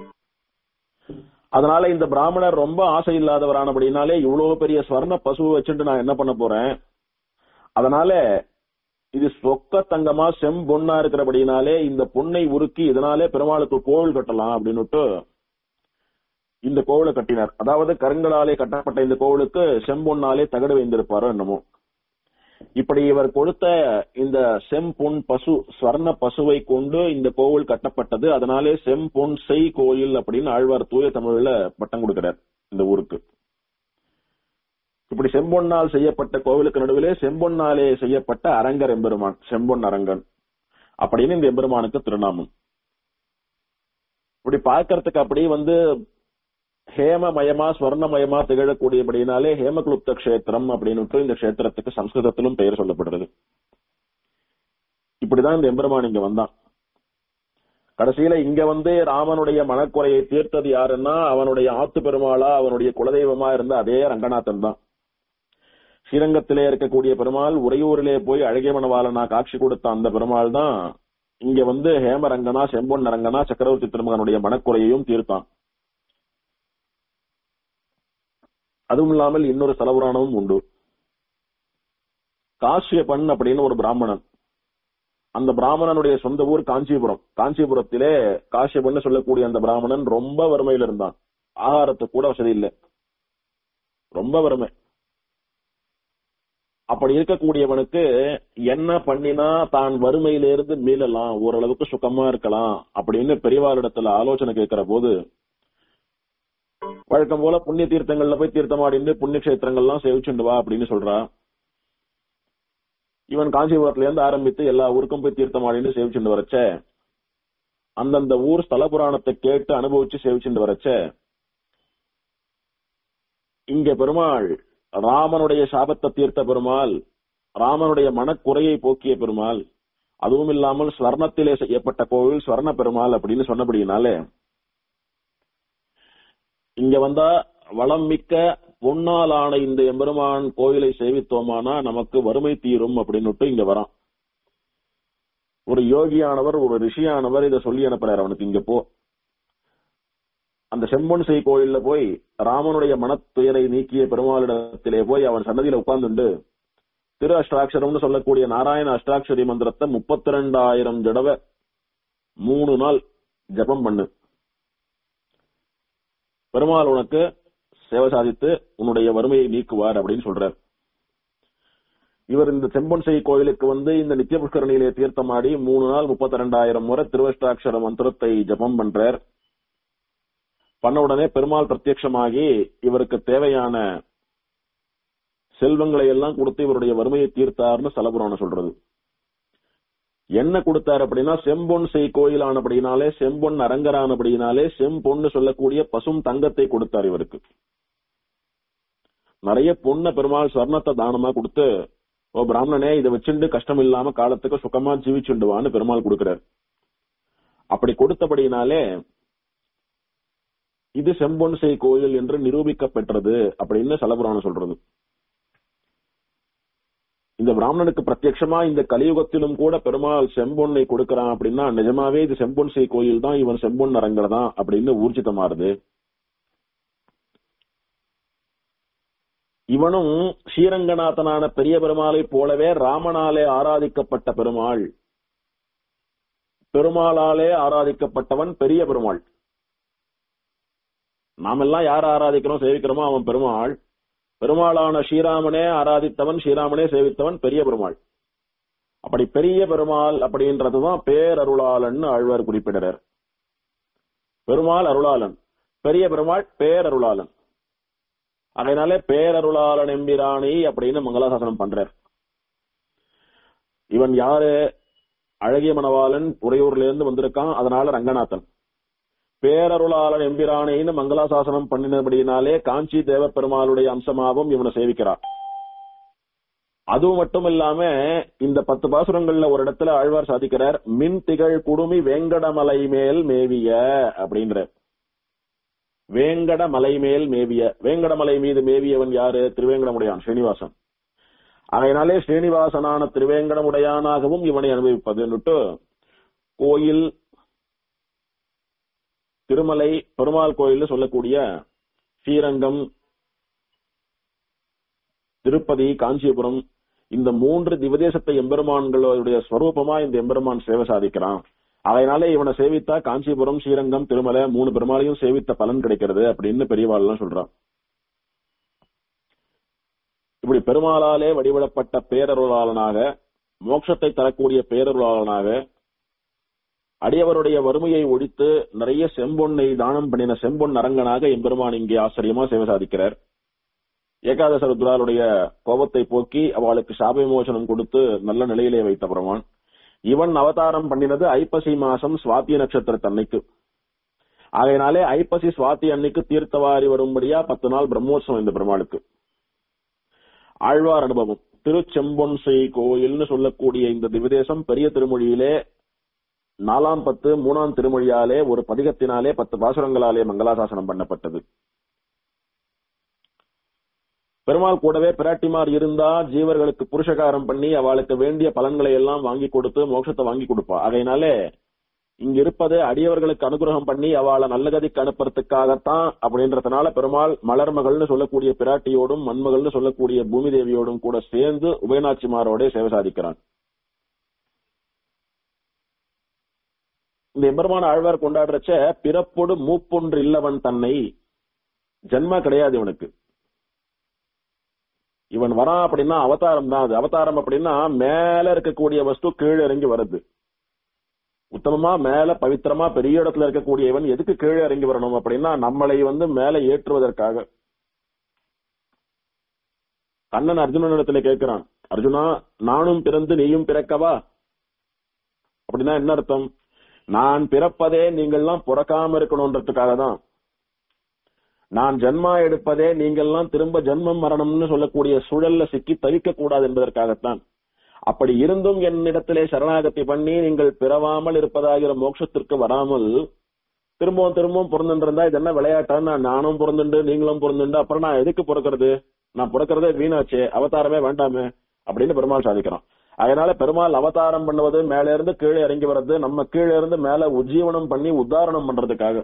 அதனால இந்த பிராமணர் ரொம்ப ஆசை இல்லாதவரானபடினாலே இவ்வளவு பெரிய ஸ்வர்ண பசுவை வச்சுட்டு நான் என்ன பண்ண போறேன் அதனால இது சொக்க தங்கமா செம்பொன்னா இருக்கிறபடினாலே இந்த பொண்ணை உருக்கி இதனாலே பெருமாளுக்கு கோவில் கட்டலாம் அப்படின்னுட்டு இந்த கோவிலை கட்டினார் அதாவது கருங்களாலே கட்டப்பட்ட இந்த கோவிலுக்கு செம்பொன்னாலே தகடு வைந்திருப்பாரோ என்னமோ இப்படி இவர் கொடுத்த இந்த செம்பொன் பசு ஸ்வர்ண பசுவை கொண்டு இந்த கோவில் கட்டப்பட்டது அதனாலே செம்பொன் செய் கோயில் அப்படின்னு ஆழ்வார் தூய தமிழ்ல பட்டம் கொடுக்கிறார் இந்த ஊருக்கு இப்படி செம்பொன்னால் செய்யப்பட்ட கோவிலுக்கு நடுவிலே செம்பொன்னாலே செய்யப்பட்ட அரங்கர் எம்பெருமான் செம்பொன் அரங்கன் அப்படின்னு இந்த எம்பெருமானுக்கு திருநாமம் இப்படி பார்க்கறதுக்கு அப்படி வந்து ஹேமமயமா ஸ்வர்ணமயமா திகழக்கூடியபடினாலே ஹேமகுப்த கஷேத்திரம் அப்படின்னு இந்த கஷேத்திரத்துக்கு சம்ஸ்கிருதத்திலும் பெயர் சொல்லப்படுறது இப்படிதான் இந்த எம்பெருமான் இங்க வந்தான் கடைசியில இங்க வந்து ராமனுடைய மனக்குறையை தீர்த்தது யாருன்னா அவனுடைய ஆத்து பெருமாளா அவனுடைய குலதெய்வமா இருந்த அதே ரங்கநாதன் தான் ஸ்ரீரங்கத்திலே இருக்கக்கூடிய பெருமாள் உறையூரிலே போய் அழகிய மணவாளனா காட்சி கொடுத்த அந்த பெருமாள் தான் இங்க வந்து ஹேமரங்கனா செம்பொன் அரங்கனா சக்கரவர்த்தி திருமகனுடைய மனக்குறையையும் தீர்த்தான் அதுவும் இல்லாமல் இன்னொரு ஸ்தலபுராணமும் உண்டு காசியப்பன் அப்படின்னு ஒரு பிராமணன் அந்த பிராமணனுடைய சொந்த ஊர் காஞ்சிபுரம் காஞ்சிபுரத்திலே காசியப்பன் சொல்லக்கூடிய அந்த பிராமணன் ரொம்ப வறுமையில இருந்தான் ஆகாரத்துக்கு கூட வசதி இல்லை ரொம்ப வறுமை அப்படி இருக்கக்கூடியவனுக்கு என்ன பண்ணினா தான் வறுமையிலிருந்து மீளலாம் ஓரளவுக்கு சுகமா இருக்கலாம் அப்படின்னு பெரியவாரிடத்துல ஆலோசனை கேட்கிற போது வழக்கம் போல புண்ணிய தீர்த்தங்கள்ல போய் தீர்த்தமாடிந்து புண்ணிய கஷேத்திரங்கள்லாம் சேவிச்சுண்டு வா அப்படின்னு சொல்றா இவன் காஞ்சிபுரத்துல இருந்து ஆரம்பித்து எல்லா ஊருக்கும் போய் தீர்த்தமாடின்னு சேவிச்சுண்டு வரச்ச அந்தந்த ஊர் ஸ்தல புராணத்தை கேட்டு அனுபவிச்சு சேவிச்சுண்டு வரச்ச இங்க பெருமாள் ராமனுடைய சாபத்தை தீர்த்த பெருமாள் ராமனுடைய மனக்குறையை போக்கிய பெருமாள் அதுவும் இல்லாமல் ஸ்வர்ணத்திலே செய்யப்பட்ட கோவில் ஸ்வர்ண பெருமாள் அப்படின்னு சொன்னபடினாலே இங்க வந்தா வளம் மிக்க பொன்னாலான இந்த எம்பெருமான் கோயிலை சேவித்தோமானா நமக்கு வறுமை தீரும் அப்படின்னு இங்க வரான் ஒரு யோகியானவர் ஒரு ரிஷியானவர் இதை சொல்லி அனுப்புறாரு அவனுக்கு இங்க போ அந்த செம்பொன் செய் கோயில்ல போய் ராமனுடைய மனத்துயரை நீக்கிய பெருமாளிடத்திலே போய் அவன் சன்னதியில உட்கார்ந்துண்டு திரு அஷ்டாட்சரம்னு சொல்லக்கூடிய நாராயண அஷ்டாட்சரி மந்திரத்தை முப்பத்தி ரெண்டாயிரம் தடவை மூணு நாள் ஜபம் பண்ணு பெருமாள் உனக்கு சேவை சாதித்து உன்னுடைய வறுமையை நீக்குவார் அப்படின்னு சொல்றார் இவர் இந்த செம்பொன் செய் கோயிலுக்கு வந்து இந்த நித்திய புஷ்கரணியிலே தீர்த்தமாடி மூணு நாள் முப்பத்தி ரெண்டாயிரம் முறை திருவஷ்டாட்சர மந்திரத்தை ஜபம் பண்றார் பண்ண உடனே பெருமாள் பிரத்யட்சமாகி இவருக்கு தேவையான செல்வங்களை எல்லாம் கொடுத்து இவருடைய வறுமையை தீர்த்தார்னு சலபுராணம் சொல்றது என்ன கொடுத்தாரு அப்படின்னா செம்பொன் செய் கோயிலானபடினாலே செம்பொன் அரங்கரானபடினாலே செம்பொன்னு சொல்லக்கூடிய பசும் தங்கத்தை கொடுத்தார் இவருக்கு நிறைய பொண்ண பெருமாள் ஸ்வர்ணத்தை தானமா கொடுத்து ஓ பிராமணனே இதை வச்சுண்டு கஷ்டம் இல்லாம காலத்துக்கு சுகமா ஜீவிச்சுண்டுவான்னு பெருமாள் கொடுக்கிறார் அப்படி கொடுத்தபடினாலே இது செம்பொன் செய் கோயில் என்று நிரூபிக்கப்பெற்றது அப்படின்னு சலபுராணம் சொல்றது இந்த பிராமணனுக்கு பிரத்யட்சமா இந்த கலியுகத்திலும் கூட பெருமாள் செம்பொன்னை கொடுக்கறான் அப்படின்னா நிஜமாவே இது செம்பொன் செய் கோயில் தான் இவன் செம்பொன் அரங்கர் தான் அப்படின்னு ஊர்ஜிதமாறுது இவனும் ஸ்ரீரங்கநாதனான பெரிய பெருமாளை போலவே ராமனாலே ஆராதிக்கப்பட்ட பெருமாள் பெருமாளாலே ஆராதிக்கப்பட்டவன் பெரிய பெருமாள் நாமெல்லாம் யார் ஆராதிக்கிறோம் சேவிக்கிறோமோ அவன் பெருமாள் பெருமாளான ஸ்ரீராமனே ஆராதித்தவன் ஸ்ரீராமனே சேவித்தவன் பெரிய பெருமாள் அப்படி பெரிய பெருமாள் அப்படின்றதுதான் பேரருளாளன் ஆழ்வார் குறிப்பிடுறார் பெருமாள் அருளாளன் பெரிய பெருமாள் பேரருளாளன் அதனாலே பேரருளாளன் எம்பிராணி அப்படின்னு மங்களாசாசனம் பண்றார் இவன் யாரு அழகிய மணவாளன் உறையூர்ல இருந்து வந்திருக்கான் அதனால ரங்கநாதன் பேரருளாளன் எம்பிரானைன்னு மங்களாசாசனம் பண்ணினபடினாலே காஞ்சி தேவ பெருமாளுடைய அம்சமாகவும் இவனை சேவிக்கிறார் அதுவும் மட்டும் இல்லாம இந்த பத்து பாசுரங்கள்ல ஒரு இடத்துல ஆழ்வார் சாதிக்கிறார் மின் திகழ் குடுமி வேங்கடமலை மேல் மேவிய அப்படின்ற வேங்கட மலை மேல் மேவிய வேங்கடமலை மீது மேவியவன் யாரு திருவேங்கடமுடையான் ஸ்ரீனிவாசன் அதனாலே ஸ்ரீனிவாசனான திருவேங்கடமுடையானாகவும் இவனை அனுபவிப்பதுன்னுட்டு கோயில் திருமலை பெருமாள் கோயில் சொல்லக்கூடிய ஸ்ரீரங்கம் திருப்பதி காஞ்சிபுரம் இந்த மூன்று திவதேசத்தை எம்பெருமான்களுடைய ஸ்வரூபமா இந்த எம்பெருமான் சேவை சாதிக்கிறான் அதனாலே இவனை சேவித்தா காஞ்சிபுரம் ஸ்ரீரங்கம் திருமலை மூணு பெருமாளையும் சேவித்த பலன் கிடைக்கிறது அப்படின்னு பெரியவாள் எல்லாம் சொல்றான் இப்படி பெருமாளாலே வடிவிடப்பட்ட பேரருளாளனாக மோட்சத்தை தரக்கூடிய பேரருளாளனாக அடியவருடைய வறுமையை ஒழித்து நிறைய செம்பொன்னை தானம் பண்ணின செம்பொன் அரங்கனாக எம்பெருமான் இங்கே ஆச்சரியமா சேவை சாதிக்கிறார் ஏகாதச ருத்ராளுடைய கோபத்தை போக்கி அவளுக்கு சாப விமோசனம் கொடுத்து நல்ல நிலையிலே வைத்த பெருமான் இவன் அவதாரம் பண்ணினது ஐப்பசி மாசம் சுவாதி நட்சத்திரத்தன்னைக்கு ஆகையினாலே ஐப்பசி சுவாதி அன்னைக்கு தீர்த்தவாரி வரும்படியா பத்து நாள் பிரம்மோற்சவம் இந்த பெருமாளுக்கு ஆழ்வார் அனுபவம் திருச்செம்பொன் செய் கோயில்னு சொல்லக்கூடிய இந்த திவிதேசம் பெரிய திருமொழியிலே நாலாம் பத்து மூணாம் திருமொழியாலே ஒரு பதிகத்தினாலே பத்து பாசுரங்களாலே மங்களாசாசனம் பண்ணப்பட்டது பெருமாள் கூடவே பிராட்டிமார் இருந்தா ஜீவர்களுக்கு புருஷகாரம் பண்ணி அவளுக்கு வேண்டிய பலன்களை எல்லாம் வாங்கி கொடுத்து மோட்சத்தை வாங்கி கொடுப்பா அதனாலே இங்க இருப்பது அடியவர்களுக்கு அனுகிரகம் பண்ணி அவளை நல்ல கதிக்கு அனுப்புறதுக்காகத்தான் அப்படின்றதுனால பெருமாள் மலர்மகள்னு சொல்லக்கூடிய பிராட்டியோடும் மண்மகள்னு சொல்லக்கூடிய பூமி தேவியோடும் கூட சேர்ந்து உபயநாச்சிமாரோட சேவை சாதிக்கிறான் இந்த எம்பெருமான ஆழ்வார் கொண்டாடுறச்ச பிறப்பொடு மூப்பொன்று இல்லவன் தன்னை ஜன்மா கிடையாது இவனுக்கு இவன் வரான் அப்படின்னா அவதாரம் தான் அது அவதாரம் அப்படின்னா மேல இருக்கக்கூடிய வஸ்து கீழே இறங்கி வருது உத்தமமா மேல பவித்திரமா பெரிய இடத்துல இருக்கக்கூடிய இவன் எதுக்கு கீழே இறங்கி வரணும் அப்படின்னா நம்மளை வந்து மேல ஏற்றுவதற்காக கண்ணன் அர்ஜுனன் இடத்துல கேட்கிறான் அர்ஜுனா நானும் பிறந்து நீயும் பிறக்கவா அப்படின்னா என்ன அர்த்தம் நான் பிறப்பதே நீங்கள்லாம் பிறக்காம இருக்கணும்ன்றதுக்காக தான் நான் ஜன்மா எடுப்பதே நீங்கள்லாம் திரும்ப ஜன்மம் மரணம்னு சொல்லக்கூடிய சூழல்ல சிக்கி தவிக்க கூடாது என்பதற்காகத்தான் அப்படி இருந்தும் என்னிடத்திலே சரணாகதி பண்ணி நீங்கள் பிறவாமல் இருப்பதாகிற மோட்சத்திற்கு வராமல் திரும்பவும் திரும்பவும் பிறந்துருந்தா இது என்ன விளையாட்டா நானும் பிறந்துண்டு நீங்களும் பிறந்துண்டு அப்புறம் நான் எதுக்கு பிறக்கிறது நான் பிறக்கிறதே வீணாச்சே அவதாரமே வேண்டாமே அப்படின்னு பெருமாள் சாதிக்கிறான் அதனால பெருமாள் அவதாரம் பண்ணுவது மேல இருந்து கீழே இறங்கி வர்றது நம்ம கீழே இருந்து மேல உஜ்ஜீவனம் பண்ணி உத்தாரணம் பண்றதுக்காக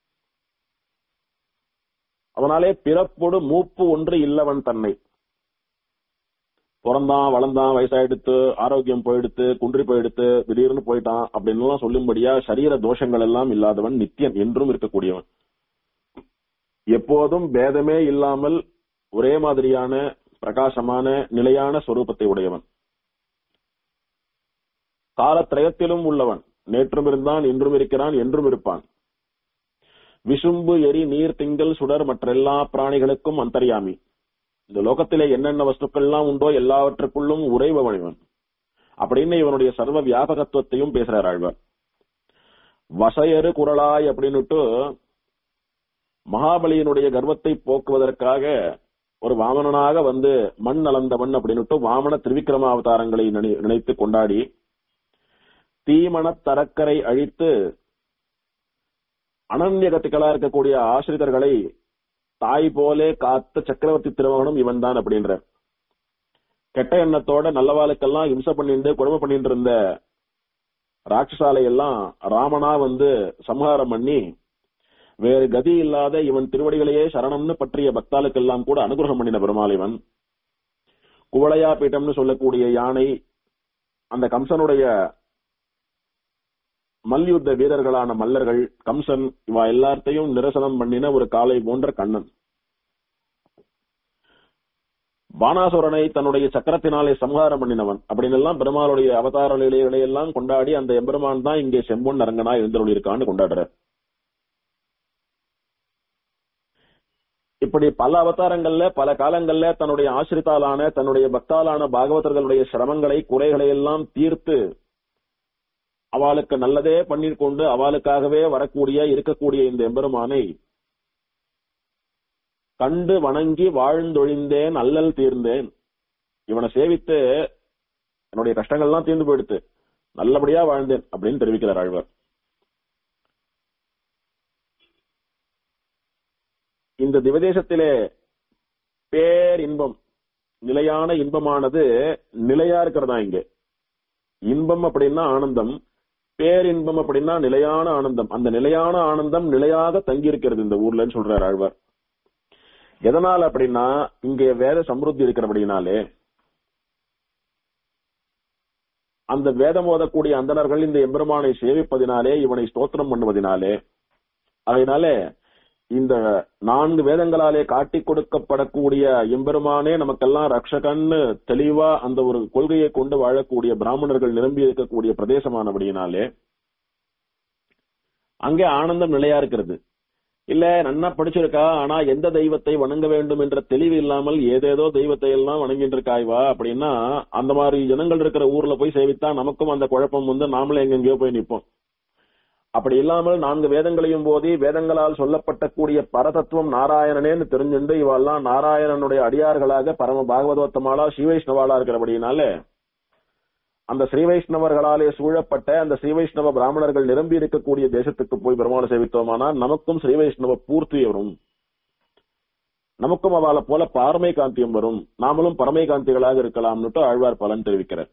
அவனாலே பிறப்போடு மூப்பு ஒன்று இல்லவன் தன்னை பிறந்தான் வளர்ந்தான் வயசாயிடுத்து ஆரோக்கியம் போயிடுத்து குன்றி போயிடுத்து திடீர்னு போயிட்டான் அப்படின்னு எல்லாம் சொல்லும்படியா சரீர தோஷங்கள் எல்லாம் இல்லாதவன் நித்தியன் என்றும் இருக்கக்கூடியவன் எப்போதும் பேதமே இல்லாமல் ஒரே மாதிரியான பிரகாசமான நிலையான சொரூபத்தை உடையவன் காலத்திரயத்திலும் உள்ளவன் நேற்றும் இருந்தான் இன்றும் இருக்கிறான் என்றும் இருப்பான் விசும்பு எரி நீர் திங்கள் சுடர் மற்ற எல்லா பிராணிகளுக்கும் அந்தர்யாமி இந்த லோகத்திலே என்னென்ன வஸ்துக்கள்லாம் உண்டோ எல்லாவற்றுக்குள்ளும் உறைபவன் இவன் அப்படின்னு இவனுடைய சர்வ வியாபகத்துவத்தையும் பேசுறார் ஆழ்வார் வசையறு குரலாய் அப்படின்னுட்டு மகாபலியினுடைய கர்வத்தை போக்குவதற்காக ஒரு வாமனனாக வந்து மண் அளந்தவன் அப்படின்னுட்டு வாமன திருவிக்கிரம அவதாரங்களை நினைத்து கொண்டாடி தீமண தரக்கரை அழித்து அனன்ய கத்திகளா இருக்கக்கூடிய ஆசிரியர்களை தாய் போலே காத்த சக்கரவர்த்தி திருமகனும் இவன் தான் அப்படின்ற கெட்ட எண்ணத்தோட நல்லவாளுக்கெல்லாம் இம்சை பண்ணிட்டு கொடுமை பண்ணிட்டு இருந்த ராட்சசாலை எல்லாம் ராமனா வந்து சம்ஹாரம் பண்ணி வேறு கதி இல்லாத இவன் திருவடிகளையே சரணம்னு பற்றிய பக்தாளுக்கெல்லாம் கூட அனுகிரகம் பண்ணின பெருமாள் இவன் குவளையா பீட்டம்னு சொல்லக்கூடிய யானை அந்த கம்சனுடைய மல்யுத்த வீரர்களான மல்லர்கள் கம்சன் இவா எல்லாத்தையும் நிரசனம் பண்ணின ஒரு காலை போன்ற கண்ணன் பானாசுரனை தன்னுடைய சக்கரத்தினாலே சம்ஹாரம் பண்ணினவன் அப்படின்னு எல்லாம் பெருமாளுடைய அவதார நிலைகளை எல்லாம் கொண்டாடி அந்த எம்பெருமான் தான் இங்கே செம்பொன் அரங்கனா எழுந்தருள் இருக்கான்னு கொண்டாடுற இப்படி பல அவதாரங்கள்ல பல காலங்கள்ல தன்னுடைய ஆசிரித்தாலான தன்னுடைய பக்தாலான பாகவதர்களுடைய சிரமங்களை குறைகளை எல்லாம் தீர்த்து அவளுக்கு நல்லதே பண்ணிக்கொண்டு அவளுக்காகவே வரக்கூடிய இருக்கக்கூடிய இந்த எம்பெருமானை கண்டு வணங்கி வாழ்ந்தொழிந்தேன் அல்லல் தீர்ந்தேன் இவனை சேவித்து என்னுடைய கஷ்டங்கள்லாம் தீர்ந்து போயிடுத்து நல்லபடியா வாழ்ந்தேன் அப்படின்னு தெரிவிக்கிறார் ஆழ்வார் இந்த திவதேசத்திலே பேர் இன்பம் நிலையான இன்பமானது நிலையா இருக்கிறதா இங்க இன்பம் அப்படின்னா ஆனந்தம் பேரின்பம் அப்படின்னா நிலையான ஆனந்தம் அந்த நிலையான ஆனந்தம் நிலையாக தங்கி இருக்கிறது இந்த ஊர்லன்னு சொல்றாரு ஆழ்வார் எதனால அப்படின்னா இங்க வேத சம்ருத்தி இருக்கிறபடினாலே அந்த வேதம் ஓதக்கூடிய அந்தணர்கள் இந்த எம்பெருமானை சேவிப்பதினாலே இவனை ஸ்தோத்திரம் பண்ணுவதினாலே அதனால இந்த நான்கு வேதங்களாலே காட்டிக் கொடுக்கப்படக்கூடிய எம்பெருமானே நமக்கெல்லாம் ரக்ஷகன்னு தெளிவா அந்த ஒரு கொள்கையை கொண்டு வாழக்கூடிய பிராமணர்கள் நிரம்பி இருக்கக்கூடிய பிரதேசமானபடியினாலே அங்கே ஆனந்தம் நிலையா இருக்கிறது இல்ல நன்னா படிச்சிருக்கா ஆனா எந்த தெய்வத்தை வணங்க வேண்டும் என்ற தெளிவு இல்லாமல் ஏதேதோ தெய்வத்தை எல்லாம் வணங்கிட்டு இருக்காய்வா அப்படின்னா அந்த மாதிரி ஜனங்கள் இருக்கிற ஊர்ல போய் சேவித்தா நமக்கும் அந்த குழப்பம் வந்து நாமளே எங்கெங்கயோ போய் நிப்போம் அப்படி இல்லாமல் நான்கு வேதங்களையும் போதி வேதங்களால் சொல்லப்பட்ட கூடிய பரதத்துவம் நாராயணனேன்னு தெரிஞ்சுண்டு இவெல்லாம் நாராயணனுடைய அடியார்களாக பரம பாகவதோத்தமாலா ஸ்ரீவைஷ்ணவாலா இருக்கிறபடினால அந்த ஸ்ரீ வைஷ்ணவர்களாலே சூழப்பட்ட அந்த ஸ்ரீ வைஷ்ணவ பிராமணர்கள் நிரம்பி இருக்கக்கூடிய தேசத்துக்கு போய் பெருமாளை சேவித்தோமானால் நமக்கும் ஸ்ரீ வைஷ்ணவ பூர்த்தி வரும் நமக்கும் அவளை போல பார்மை காந்தியம் வரும் நாமளும் பரமை காந்திகளாக இருக்கலாம்னுட்டு ஆழ்வார் பலன் தெரிவிக்கிறார்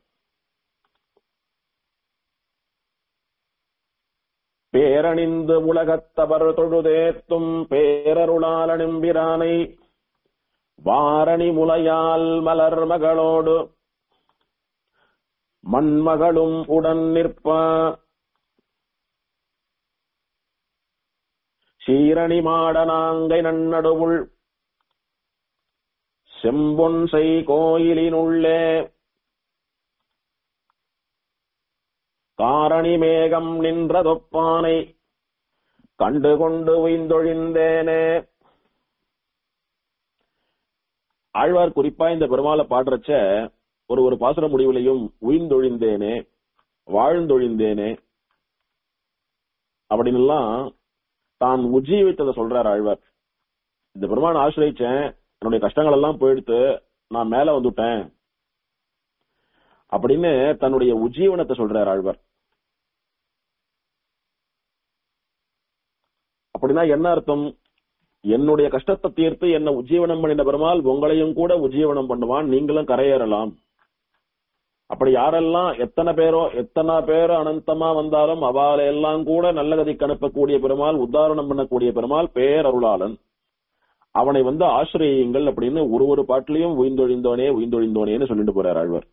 பேரணிந்து உலகத்தவர் தொழுதேத்தும் பேரருளாலனிம்பிரானை வாரணி முலையால் மலர் மகளோடு மண்மகளும் உடன் நிற்ப சீரணி மாடனாங்கை நன்னடுவுள் செம்பொன்சை கோயிலினுள்ளே காரணி மேகம் நின்றதொப்பானை கண்டு கொண்டு உய்ந்தொழிந்தேனே ஆழ்வார் குறிப்பா இந்த பெருமாளை பாடுறச்ச ஒரு ஒரு பாசுர முடிவிலையும் உயிர்ந்தொழிந்தேனே வாழ்ந்தொழிந்தேனே அப்படின்னு எல்லாம் தான் உஜ்ஜீவித்ததை சொல்றார் ஆழ்வார் இந்த பெருமான் ஆசிரியச்சேன் என்னுடைய கஷ்டங்கள் எல்லாம் போயிடுத்து நான் மேல வந்துட்டேன் அப்படின்னு தன்னுடைய உஜ்ஜீவனத்தை சொல்றார் ஆழ்வார் அப்படின்னா என்ன அர்த்தம் என்னுடைய கஷ்டத்தை தீர்த்து என்ன உஜ்ஜீவனம் பண்ணின பெருமாள் உங்களையும் கூட உஜ்ஜீவனம் பண்ணுவான் நீங்களும் கரையேறலாம் அப்படி யாரெல்லாம் எத்தனை பேரோ எத்தனை பேரோ அனந்தமா வந்தாலும் அவால எல்லாம் கூட நல்ல கதிக்கு அனுப்பக்கூடிய பெருமாள் உத்தாரணம் பண்ணக்கூடிய பெருமாள் பேரருளாளன் அவனை வந்து ஆசிரியுங்கள் அப்படின்னு ஒரு ஒரு பாட்டிலையும் உயிர்ந்தொழிந்தோனே உயிர்ந்தொழிந்தோனேன்னு சொல்லிட்டு போறார் ஆழ்வார்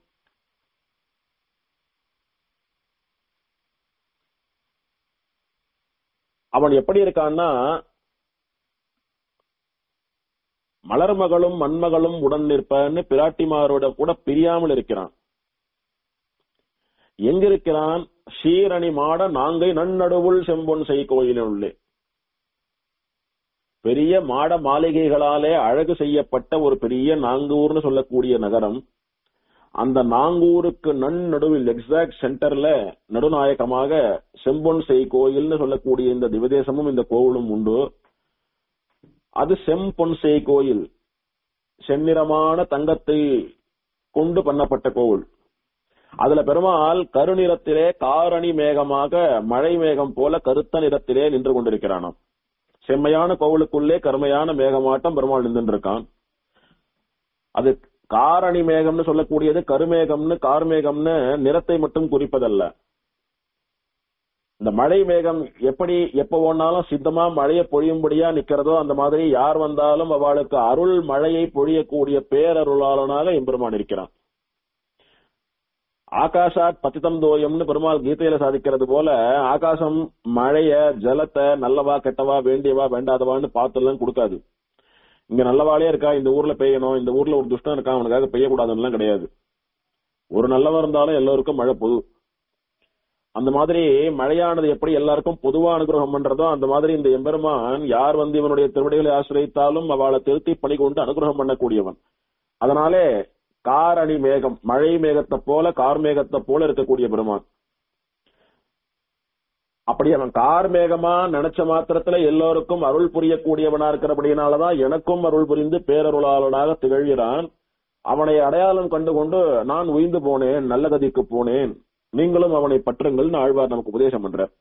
அவன் எப்படி இருக்கான்னா மலர்மகளும் மண்மகளும் உடன் நிற்பன்னு பிராட்டிமாரோட கூட பிரியாமல் இருக்கிறான் எங்கிருக்கிறான் ஷீரணி மாட நாங்கை நன்னடுவுள் செம்பொன் செய் கோயிலுள்ளே பெரிய மாட மாளிகைகளாலே அழகு செய்யப்பட்ட ஒரு பெரிய நாங்கூர்னு சொல்லக்கூடிய நகரம் அந்த நாங்கூருக்கு நன்னடுவில் எக்ஸாக்ட் சென்டர்ல நடுநாயகமாக செம்பொன் செய் கோயில்னு சொல்லக்கூடிய இந்த திவதேசமும் இந்த கோவிலும் உண்டு அது செம்பொன்சை கோயில் செந்நிறமான தங்கத்தை கொண்டு பண்ணப்பட்ட கோவில் அதுல பெருமாள் கருநிறத்திலே காரணி மேகமாக மழை மேகம் போல கருத்த நிறத்திலே நின்று கொண்டிருக்கிறானாம் செம்மையான கோவிலுக்குள்ளே கருமையான மேகமாட்டம் பெருமாள் நின்று இருக்கான் அது காரணி மேகம்னு சொல்லக்கூடியது கருமேகம்னு கார்மேகம்னு நிறத்தை மட்டும் குறிப்பதல்ல இந்த மழை மேகம் எப்படி எப்ப ஒன்னாலும் சித்தமா மழையை பொழியும்படியா நிக்கிறதோ அந்த மாதிரி யார் வந்தாலும் அவளுக்கு அருள் மழையை பொழியக்கூடிய பேரருளாளனாக எம்பெருமான் இருக்கிறான் ஆகாஷாத் பத்திதம் தோயம்னு பெருமாள் கீதையில சாதிக்கிறது போல ஆகாசம் மழைய ஜலத்தை நல்லவா கெட்டவா வேண்டியவா வேண்டாதவான்னு பார்த்துலாம் கொடுக்காது இங்க நல்லவாளே இருக்கா இந்த ஊர்ல பெய்யணும் இந்த ஊர்ல ஒரு துஷ்டம் இருக்கா அவனுக்காக பெய்யக்கூடாதுன்னு கிடையாது ஒரு நல்லவன் இருந்தாலும் எல்லோருக்கும் மழை பொது அந்த மாதிரி மழையானது எப்படி எல்லாருக்கும் பொதுவா அனுகிரகம் பண்றதோ அந்த மாதிரி இந்த எம்பெருமான் யார் வந்து இவனுடைய திருவடிகளை ஆசிரியத்தாலும் அவளை திருத்தி பணி கொண்டு அனுகிரகம் பண்ணக்கூடியவன் அதனாலே காரணி மேகம் மழை மேகத்தை போல கார் மேகத்தை போல இருக்கக்கூடிய பெருமான் அப்படி அவன் கார் மேகமா நினைச்ச மாத்திரத்துல எல்லோருக்கும் அருள் புரியக்கூடியவனா இருக்கிறபடினாலதான் எனக்கும் அருள் புரிந்து பேரருளாளனாக திகழ்கிறான் அவனை அடையாளம் கண்டு கொண்டு நான் உயிர்ந்து போனேன் நல்ல கதிக்கு போனேன் நீங்களும் அவனை பற்றுங்கள்னு ஆழ்வார் நமக்கு உபதேசம் பண்றார்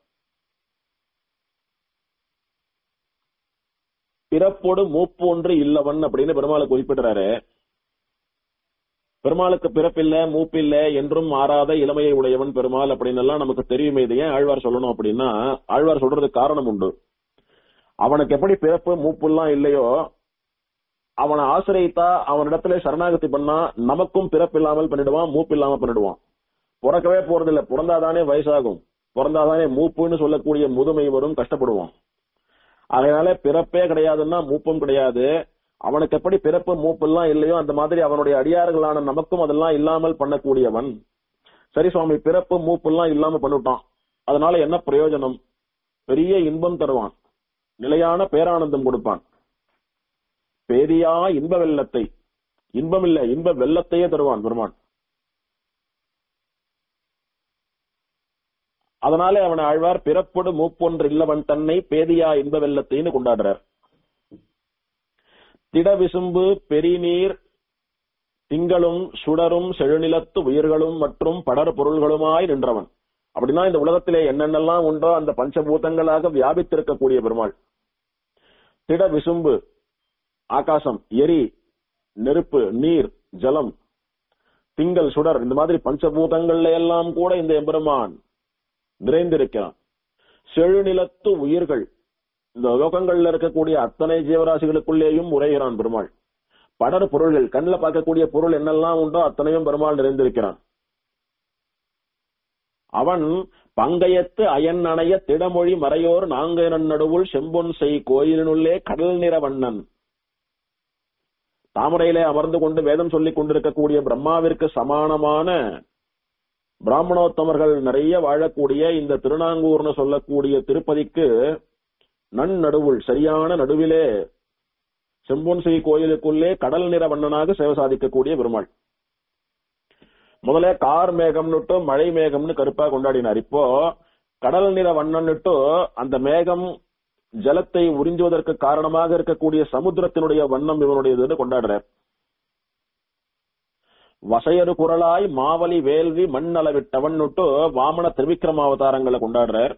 பிறப்போடு மூப்பு ஒன்று இல்லவன் அப்படின்னு பெருமாளை குறிப்பிடுறாரு பெருமாளுக்கு பிறப்பில்ல மூப்பில்ல என்றும் மாறாத இளமையை உடையவன் பெருமாள் அப்படின்னு எல்லாம் நமக்கு தெரியுமே இது ஏன் ஆழ்வார் சொல்லணும் அப்படின்னா ஆழ்வார் சொல்றதுக்கு காரணம் உண்டு அவனுக்கு எப்படி பிறப்பு மூப்பு எல்லாம் இல்லையோ அவனை ஆசிரியத்தா அவனிடத்துல சரணாகதி பண்ணா நமக்கும் பிறப்பு இல்லாமல் பண்ணிடுவான் மூப்பு இல்லாம பண்ணிடுவான் பிறக்கவே போறதில்ல பிறந்தாதானே வயசாகும் பிறந்தாதானே மூப்புன்னு சொல்லக்கூடிய முதுமை வரும் கஷ்டப்படுவோம் அதனால பிறப்பே கிடையாதுன்னா மூப்பும் கிடையாது அவனுக்கு எப்படி பிறப்பு மூப்பு எல்லாம் இல்லையோ அந்த மாதிரி அவனுடைய அடியார்களான நமக்கும் அதெல்லாம் இல்லாமல் பண்ணக்கூடியவன் சரி சுவாமி பிறப்பு மூப்பு எல்லாம் இல்லாம பண்ணிவிட்டான் அதனால என்ன பிரயோஜனம் பெரிய இன்பம் தருவான் நிலையான பேரானந்தம் கொடுப்பான் பேரியா இன்ப வெள்ளத்தை இன்பம் இல்ல இன்ப வெள்ளத்தையே தருவான் பெருமான் அதனாலே அவனை ஆழ்வார் பிறப்பொடு மூப்பொன்று இல்லவன் தன்னை பேதியா இன்ப வெள்ளத்தைன்னு கொண்டாடுறார் திட விசும்பு பெரிநீர் திங்களும் சுடரும் செழுநிலத்து உயிர்களும் மற்றும் படர் பொருள்களுமாய் நின்றவன் அப்படின்னா இந்த உலகத்திலே என்னென்னலாம் உண்டோ அந்த பஞ்சபூதங்களாக வியாபித்திருக்கக்கூடிய பெருமாள் திட விசும்பு ஆகாசம் எரி நெருப்பு நீர் ஜலம் திங்கள் சுடர் இந்த மாதிரி பஞ்சபூதங்கள்ல எல்லாம் கூட இந்த எம்பெருமான் நிறைந்திருக்கிறான் செழுநிலத்து உயிர்கள் இந்த லோகங்கள்ல இருக்கக்கூடிய அத்தனை ஜீவராசிகளுக்குள்ளேயும் உரைகிறான் பெருமாள் படர் பொருள்கள் கண்ணில் பார்க்கக்கூடிய பொருள் என்னெல்லாம் உண்டோ அத்தனையும் பெருமாள் நிறைந்திருக்கிறான் அவன் பங்கயத்து அயன் அணைய திடமொழி மறையோர் நாங்கனன் நடுவுள் செம்பொன் செய் கோயிலினுள்ளே கடல் நிற வண்ணன் தாமரையிலே அமர்ந்து கொண்டு வேதம் சொல்லிக் கொண்டிருக்கக்கூடிய பிரம்மாவிற்கு சமானமான பிராமணோத்தமர்கள் நிறைய வாழக்கூடிய இந்த திருநாங்கூர்னு சொல்லக்கூடிய திருப்பதிக்கு நன் நடுவுள் சரியான நடுவிலே செம்பொன்சை கோயிலுக்குள்ளே கடல் நிற வண்ணனாக சேவை சாதிக்கக்கூடிய பெருமாள் முதல்ல கார் மேகம்னுட்டு மழை மேகம்னு கருப்பா கொண்டாடினார் இப்போ கடல் நிற வண்ணன்னுட்டு அந்த மேகம் ஜலத்தை உறிஞ்சுவதற்கு காரணமாக இருக்கக்கூடிய சமுத்திரத்தினுடைய வண்ணம் இவனுடையதுன்னு கொண்டாடுறார் வசையரு குரலாய் மாவலி வேள்வி மண் அளவிட்டவன்னுட்டு வாமன திரிவிக்ரம அவதாரங்களை கொண்டாடுறார்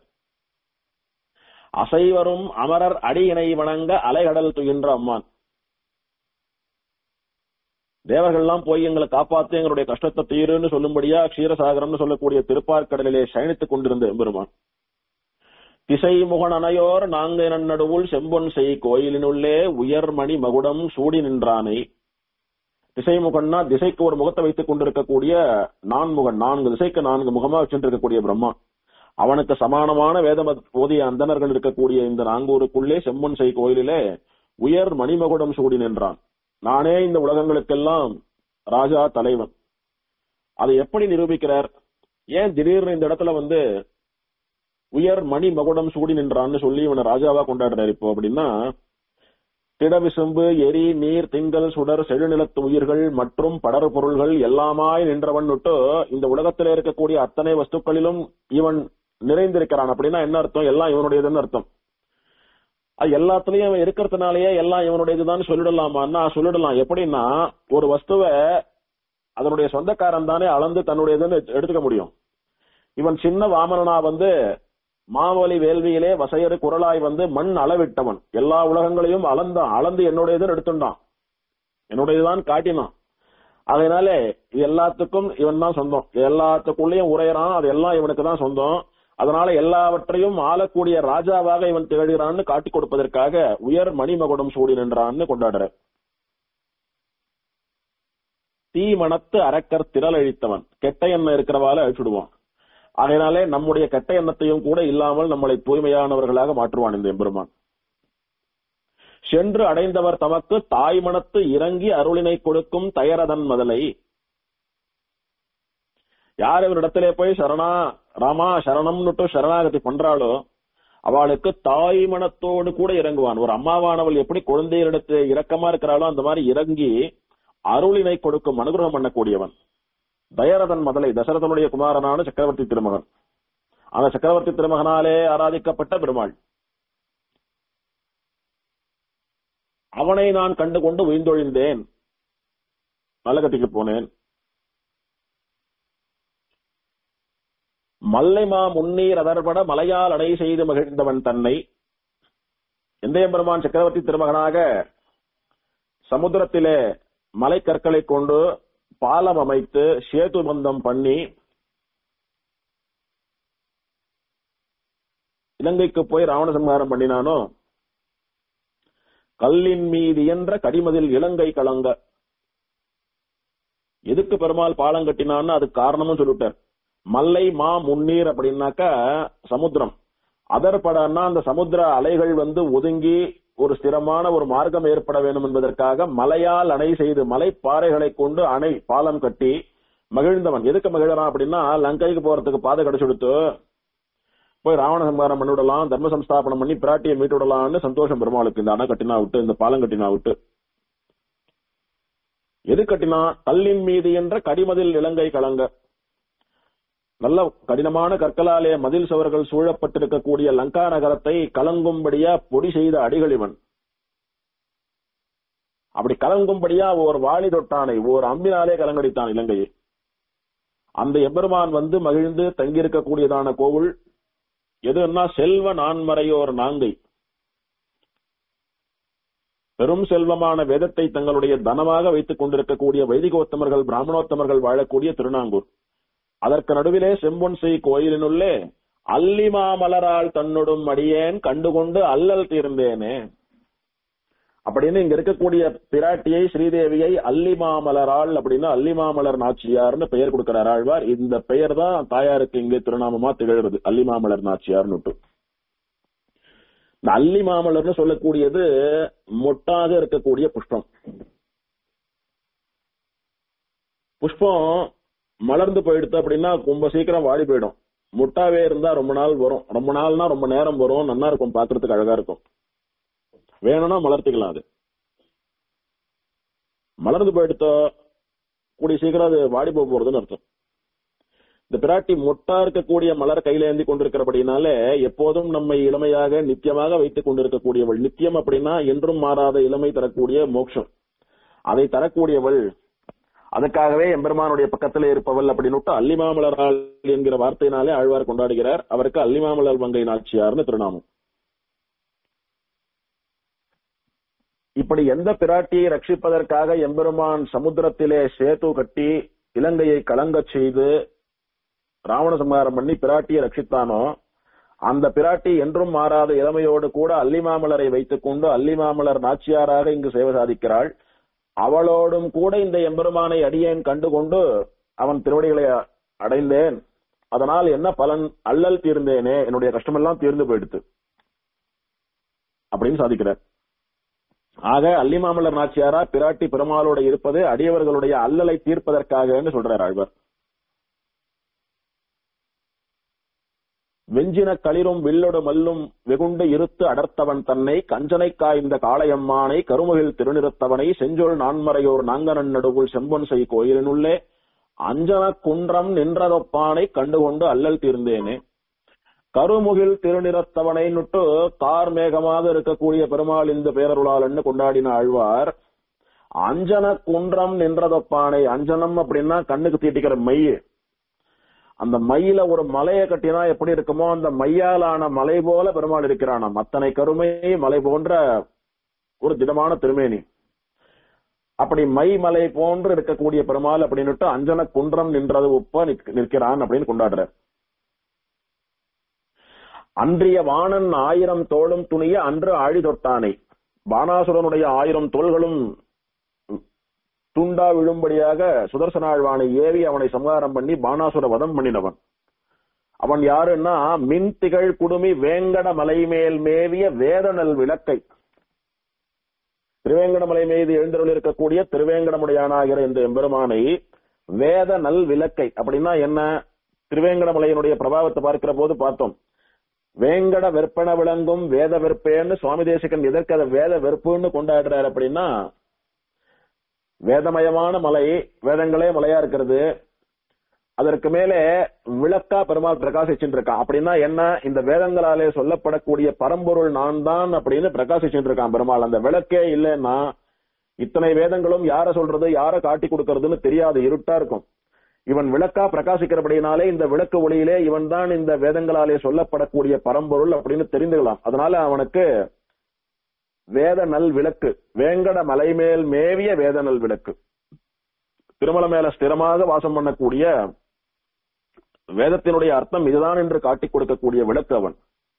அசைவரும் அமரர் அடியினை வணங்க அலைகடல் துயின்ற அம்மான் தேவர்கள்லாம் போய் எங்களை காப்பாத்து எங்களுடைய கஷ்டத்தை தீருன்னு சொல்லும்படியா க்ஷீரசாகரம்னு சொல்லக்கூடிய திருப்பார்கடலிலே சயனித்துக் கொண்டிருந்த எம்பெருமான் திசை முகன் அணையோர் நாங்க நன்னடுவுள் செம்பொன் செய் கோயிலினுள்ளே உயர்மணி மகுடம் சூடி நின்றானை திசைமுகன்னா திசைக்கு ஒரு முகத்தை வைத்துக் கொண்டிருக்கக்கூடிய நான்முகன் நான்கு திசைக்கு நான்கு முகமா வச்சுருக்கக்கூடிய பிரம்மா அவனுக்கு சமானமான வேத ஓதிய அந்தணர்கள் இருக்கக்கூடிய இந்த நாங்கூருக்குள்ளே செம்மன் செய் கோயிலிலே உயர் மணிமகுடம் சூடி நின்றான் நானே இந்த உலகங்களுக்கெல்லாம் ராஜா தலைவன் அதை எப்படி நிரூபிக்கிறார் ஏன் திடீர்னு இந்த இடத்துல வந்து உயர் மணி மகுடம் சூடி நின்றான்னு சொல்லி இவனை ராஜாவா கொண்டாடுறாரு இப்போ அப்படின்னா திடவிசும்பு எரி நீர் திங்கள் சுடர் செழுநிலத்து உயிர்கள் மற்றும் படர் பொருள்கள் எல்லாமாய் நின்றவன் விட்டு இந்த உலகத்திலே இருக்கக்கூடிய அத்தனை வஸ்துக்களிலும் இவன் நிறைந்திருக்கிறான் அப்படின்னா என்ன அர்த்தம் எல்லாம் இவனுடையதுன்னு அர்த்தம் அது எல்லாத்துலயும் இவன் இருக்கிறதுனாலயே எல்லாம் இவனுடையதுதான் சொல்லிடலாமான்னா சொல்லிடலாம் எப்படின்னா ஒரு வஸ்துவை அதனுடைய சொந்தக்காரன் தானே அளந்து தன்னுடையதுன்னு எடுத்துக்க முடியும் இவன் சின்ன வாமனனா வந்து மாவலி வேள்வியிலே வசையறு குரலாய் வந்து மண் அளவிட்டவன் எல்லா உலகங்களையும் அளந்தான் அளந்து என்னுடையதுன்னு எடுத்துட்டான் என்னுடையதுதான் காட்டினான் அதனால இது எல்லாத்துக்கும் இவன் தான் சொந்தம் எல்லாத்துக்குள்ளேயும் உரையறான் அது எல்லாம் இவனுக்கு தான் சொந்தம் அதனால எல்லாவற்றையும் ஆளக்கூடிய ராஜாவாக இவன் திகழ்கிறான்னு காட்டி கொடுப்பதற்காக உயர் மணிமகுடம் சூடி நின்றான்னு கொண்டாடுற தீ மணத்து அரக்கர் திரள் அழித்தவன் கெட்ட எண்ணம் இருக்கிறவால அழிச்சுடுவான் அதனாலே நம்முடைய கெட்ட எண்ணத்தையும் கூட இல்லாமல் நம்மளை தூய்மையானவர்களாக மாற்றுவான் இந்த எம்பெருமான் சென்று அடைந்தவர் தமக்கு தாய்மணத்து இறங்கி அருளினை கொடுக்கும் தயரதன் முதலை யார் இவரிடத்திலே போய் சரணா ராமா சரணம்னுட்டு சரணாகதி பண்றாளோ அவளுக்கு தாய் மனத்தோடு கூட இறங்குவான் ஒரு அம்மாவானவள் எப்படி குழந்தைகளிடத்து இரக்கமா இருக்கிறாளோ அந்த மாதிரி இறங்கி அருளினை கொடுக்கும் அனுகிரகம் பண்ணக்கூடியவன் தயரதன் முதலை தசரதனுடைய குமாரனான சக்கரவர்த்தி திருமகன் அந்த சக்கரவர்த்தி திருமகனாலே ஆராதிக்கப்பட்ட பெருமாள் அவனை நான் கண்டு கொண்டு உயிர்ந்தொழிந்தேன் நல்லகத்திக்கு போனேன் மல்லைமா முன்னீர் அதர்பட மலையால் அடை செய்து மகிழ்ந்தவன் தன்னை எந்தையம்பெருமான் சக்கரவர்த்தி திருமகனாக சமுத்திரத்திலே மலைக்கற்களை கொண்டு பாலம் அமைத்து சேது பந்தம் பண்ணி இலங்கைக்கு போய் ராவண சம்ஹாரம் பண்ணினானோ கல்லின் மீது என்ற கடிமதில் இலங்கை கலங்க எதுக்கு பெருமாள் பாலம் கட்டினான்னு அதுக்கு காரணமும் சொல்லிட்டார் மல்லை மா முன்னீர் அப்படின்னாக்கா சமுத்திரம் அதர்படன்னா அந்த சமுத்திர அலைகள் வந்து ஒதுங்கி ஒரு ஸ்திரமான ஒரு மார்க்கம் ஏற்பட வேண்டும் என்பதற்காக மலையால் அணை செய்து மலை பாறைகளை கொண்டு அணை பாலம் கட்டி மகிழ்ந்தவன் எதுக்கு மகிழறான் அப்படின்னா லங்கைக்கு போறதுக்கு பாதை கிடைச்சு கொடுத்து போய் ராவண சம்ஹாரம் பண்ணி விடலாம் தர்ம சம்ஸ்தாபனம் பண்ணி பிராட்டியை மீட்டு விடலாம்னு சந்தோஷம் பெருமாளுக்கு இந்த அணை கட்டினா விட்டு இந்த பாலம் கட்டினா விட்டு எது கட்டினா கல்லின் மீது என்ற கடிமதில் இலங்கை கலங்க நல்ல கடினமான கற்களாலே மதில் சுவர்கள் சூழப்பட்டிருக்கக்கூடிய லங்கா நகரத்தை கலங்கும்படியா பொடி செய்த அடிகள் இவன் அப்படி கலங்கும்படியா ஓர் வாளி தொட்டானை ஓர் அம்பினாலே கலங்கடித்தான் இலங்கையை அந்த எம்பெருமான் வந்து மகிழ்ந்து தங்கியிருக்கக்கூடியதான கோவில் எதுன்னா செல்வ நான்மறையோர் நாங்கை பெரும் செல்வமான வேதத்தை தங்களுடைய தனமாக வைத்துக் கொண்டிருக்கக்கூடிய வைதிகோத்தமர்கள் பிராமணோத்தமர்கள் வாழக்கூடிய திருநாங்கூர் அதற்கு நடுவிலே செம்பொன்சை கோயிலினுள்ளே அல்லிமா மலரால் தன்னுடும் அடியேன் கண்டுகொண்டு அல்லல் தீர்ந்தேனே அப்படின்னு இங்க இருக்கக்கூடிய பிராட்டியை ஸ்ரீதேவியை அல்லிமாமலராள் அப்படின்னு அல்லிமாமலர் நாச்சியார்னு பெயர் கொடுக்கிறார் ஆழ்வார் இந்த பெயர் தான் தாயாருக்கு இங்கே திருநாமமா திகழ்கிறது அல்லிமாமலர் நாச்சியார்னு இந்த அல்லிமாமலர்னு சொல்லக்கூடியது மொட்டாக இருக்கக்கூடிய புஷ்பம் புஷ்பம் மலர்ந்து போயிடுத்து அப்படின்னா ரொம்ப சீக்கிரம் வாடி போயிடும் முட்டாவே இருந்தா ரொம்ப நாள் வரும் ரொம்ப நாள்னா ரொம்ப நேரம் வரும் நல்லா இருக்கும் பாக்குறதுக்கு அழகா இருக்கும் வேணும்னா மலர்த்திக்கலாம் அது மலர்ந்து போயிடுத்தோ கூடிய சீக்கிரம் அது வாடி போக போறதுன்னு அர்த்தம் இந்த பிராட்டி மொட்டா இருக்கக்கூடிய மலர் கையில ஏந்தி கொண்டிருக்கிறபடினாலே எப்போதும் நம்மை இளமையாக நித்தியமாக வைத்துக் கொண்டிருக்கக்கூடியவள் நித்தியம் அப்படின்னா என்றும் மாறாத இளமை தரக்கூடிய மோட்சம் அதை தரக்கூடியவள் அதுக்காகவே எம்பெருமானுடைய பக்கத்திலே இருப்பவள் அப்படின்னு அல்லிமாமலரால் என்கிற வார்த்தையினாலே ஆழ்வார் கொண்டாடுகிறார் அவருக்கு அல்லிமாமலர் வங்கை நாச்சியார்னு திருநாமம் இப்படி எந்த பிராட்டியை ரட்சிப்பதற்காக எம்பெருமான் சமுத்திரத்திலே சேது கட்டி இலங்கையை கலங்கச் செய்து ராவண சம்ஹாரம் பண்ணி பிராட்டியை ரட்சித்தானோ அந்த பிராட்டி என்றும் மாறாத இளமையோடு கூட அல்லிமாமலரை வைத்துக் கொண்டு அல்லிமாமலர் நாச்சியாராக இங்கு சேவை சாதிக்கிறாள் அவளோடும் கூட இந்த எம்பெருமானை அடியேன் கண்டுகொண்டு அவன் திருவடிகளை அடைந்தேன் அதனால் என்ன பலன் அல்லல் தீர்ந்தேனே என்னுடைய கஷ்டமெல்லாம் தீர்ந்து போயிடுத்து அப்படின்னு சாதிக்கிறார் ஆக அல்லிமாமலர் நாச்சியாரா பிராட்டி பெருமாளோட இருப்பது அடியவர்களுடைய அல்லலை தீர்ப்பதற்காக சொல்றார் ஆழ்வார் வெஞ்சின களிரும் வில்லொடு மல்லும் வெகுண்டு இருத்து அடர்த்தவன் தன்னை கஞ்சனை காய்ந்த காளையம்மானை கருமுகில் திருநிறுத்தவனை செஞ்சொல் நான்மறையோர் நாங்கனன் நடுவுள் செம்பொன் செய் கோயிலினுள்ளே அஞ்சன குன்றம் நின்றதொப்பானை கண்டுகொண்டு அல்லல் தீர்ந்தேனே கருமுகில் திருநிறத்தவனை நுட்டு கார் மேகமாக இருக்கக்கூடிய பெருமாள் இந்த பேரருளாளன்னு கொண்டாடின ஆழ்வார் அஞ்சன குன்றம் நின்றதொப்பானை அஞ்சனம் அப்படின்னா கண்ணுக்கு தீட்டிக்கிற மைய அந்த மையில ஒரு மலையை கட்டினா எப்படி இருக்குமோ அந்த மையாலான மலை போல பெருமாள் இருக்கிறானாம் அத்தனை கருமை மலை போன்ற ஒரு திடமான திருமேனி அப்படி மை மலை போன்று இருக்கக்கூடிய பெருமாள் அப்படின்னுட்டு அஞ்சன குன்றம் நின்றது ஒப்ப நிற்கிறான் அப்படின்னு கொண்டாடுறார் அன்றிய வாணன் ஆயிரம் தோளும் துணிய அன்று ஆழி தொட்டானை பானாசுரனுடைய ஆயிரம் தோள்களும் துண்டா விழும்படியாக சுதர்சனாழ்வானை ஏவி அவனை சம்ஹாரம் பண்ணி பானாசுர வதம் பண்ணினவன் அவன் யாருன்னா மின் திகழ் குடுமி வேங்கட மலை மேல் மேவிய வேதனல் விளக்கை திருவேங்கடமலை மீது எழுந்தருள் இருக்கக்கூடிய திருவேங்கடமுடையானாகிற இந்த எம்பெருமானை வேத நல் விளக்கை அப்படின்னா என்ன திருவேங்கடமலையினுடைய பிரபாவத்தை பார்க்கிற போது பார்த்தோம் வேங்கட வெற்பன விளங்கும் வேத வெற்பேன்னு சுவாமி தேசிகன் எதற்கு அதை வேத வெறுப்புன்னு கொண்டாடுறாரு அப்படின்னா வேதமயமான மலை வேதங்களே மலையா இருக்கிறது அதற்கு மேலே விளக்கா பெருமாள் பிரகாசிச்சுட்டு இருக்கான் அப்படின்னா என்ன இந்த வேதங்களாலே சொல்லப்படக்கூடிய பரம்பொருள் நான் தான் அப்படின்னு பிரகாசிச்சுட்டு இருக்கான் பெருமாள் அந்த விளக்கே இல்லைன்னா இத்தனை வேதங்களும் யார சொல்றது யார காட்டி கொடுக்கறதுன்னு தெரியாது இருட்டா இருக்கும் இவன் விளக்கா பிரகாசிக்கிறபடினாலே இந்த விளக்கு ஒளியிலே இவன் தான் இந்த வேதங்களாலே சொல்லப்படக்கூடிய பரம்பொருள் அப்படின்னு தெரிந்துக்கலாம் அதனால அவனுக்கு வேத நல் விளக்கு வேங்கட மலைமேல் மேவிய வேத நல் விளக்கு திருமலை மேல ஸ்திரமாக வாசம் பண்ணக்கூடிய வேதத்தினுடைய அர்த்தம் இதுதான் என்று காட்டிக் கொடுக்கக்கூடிய விளக்கு அவன்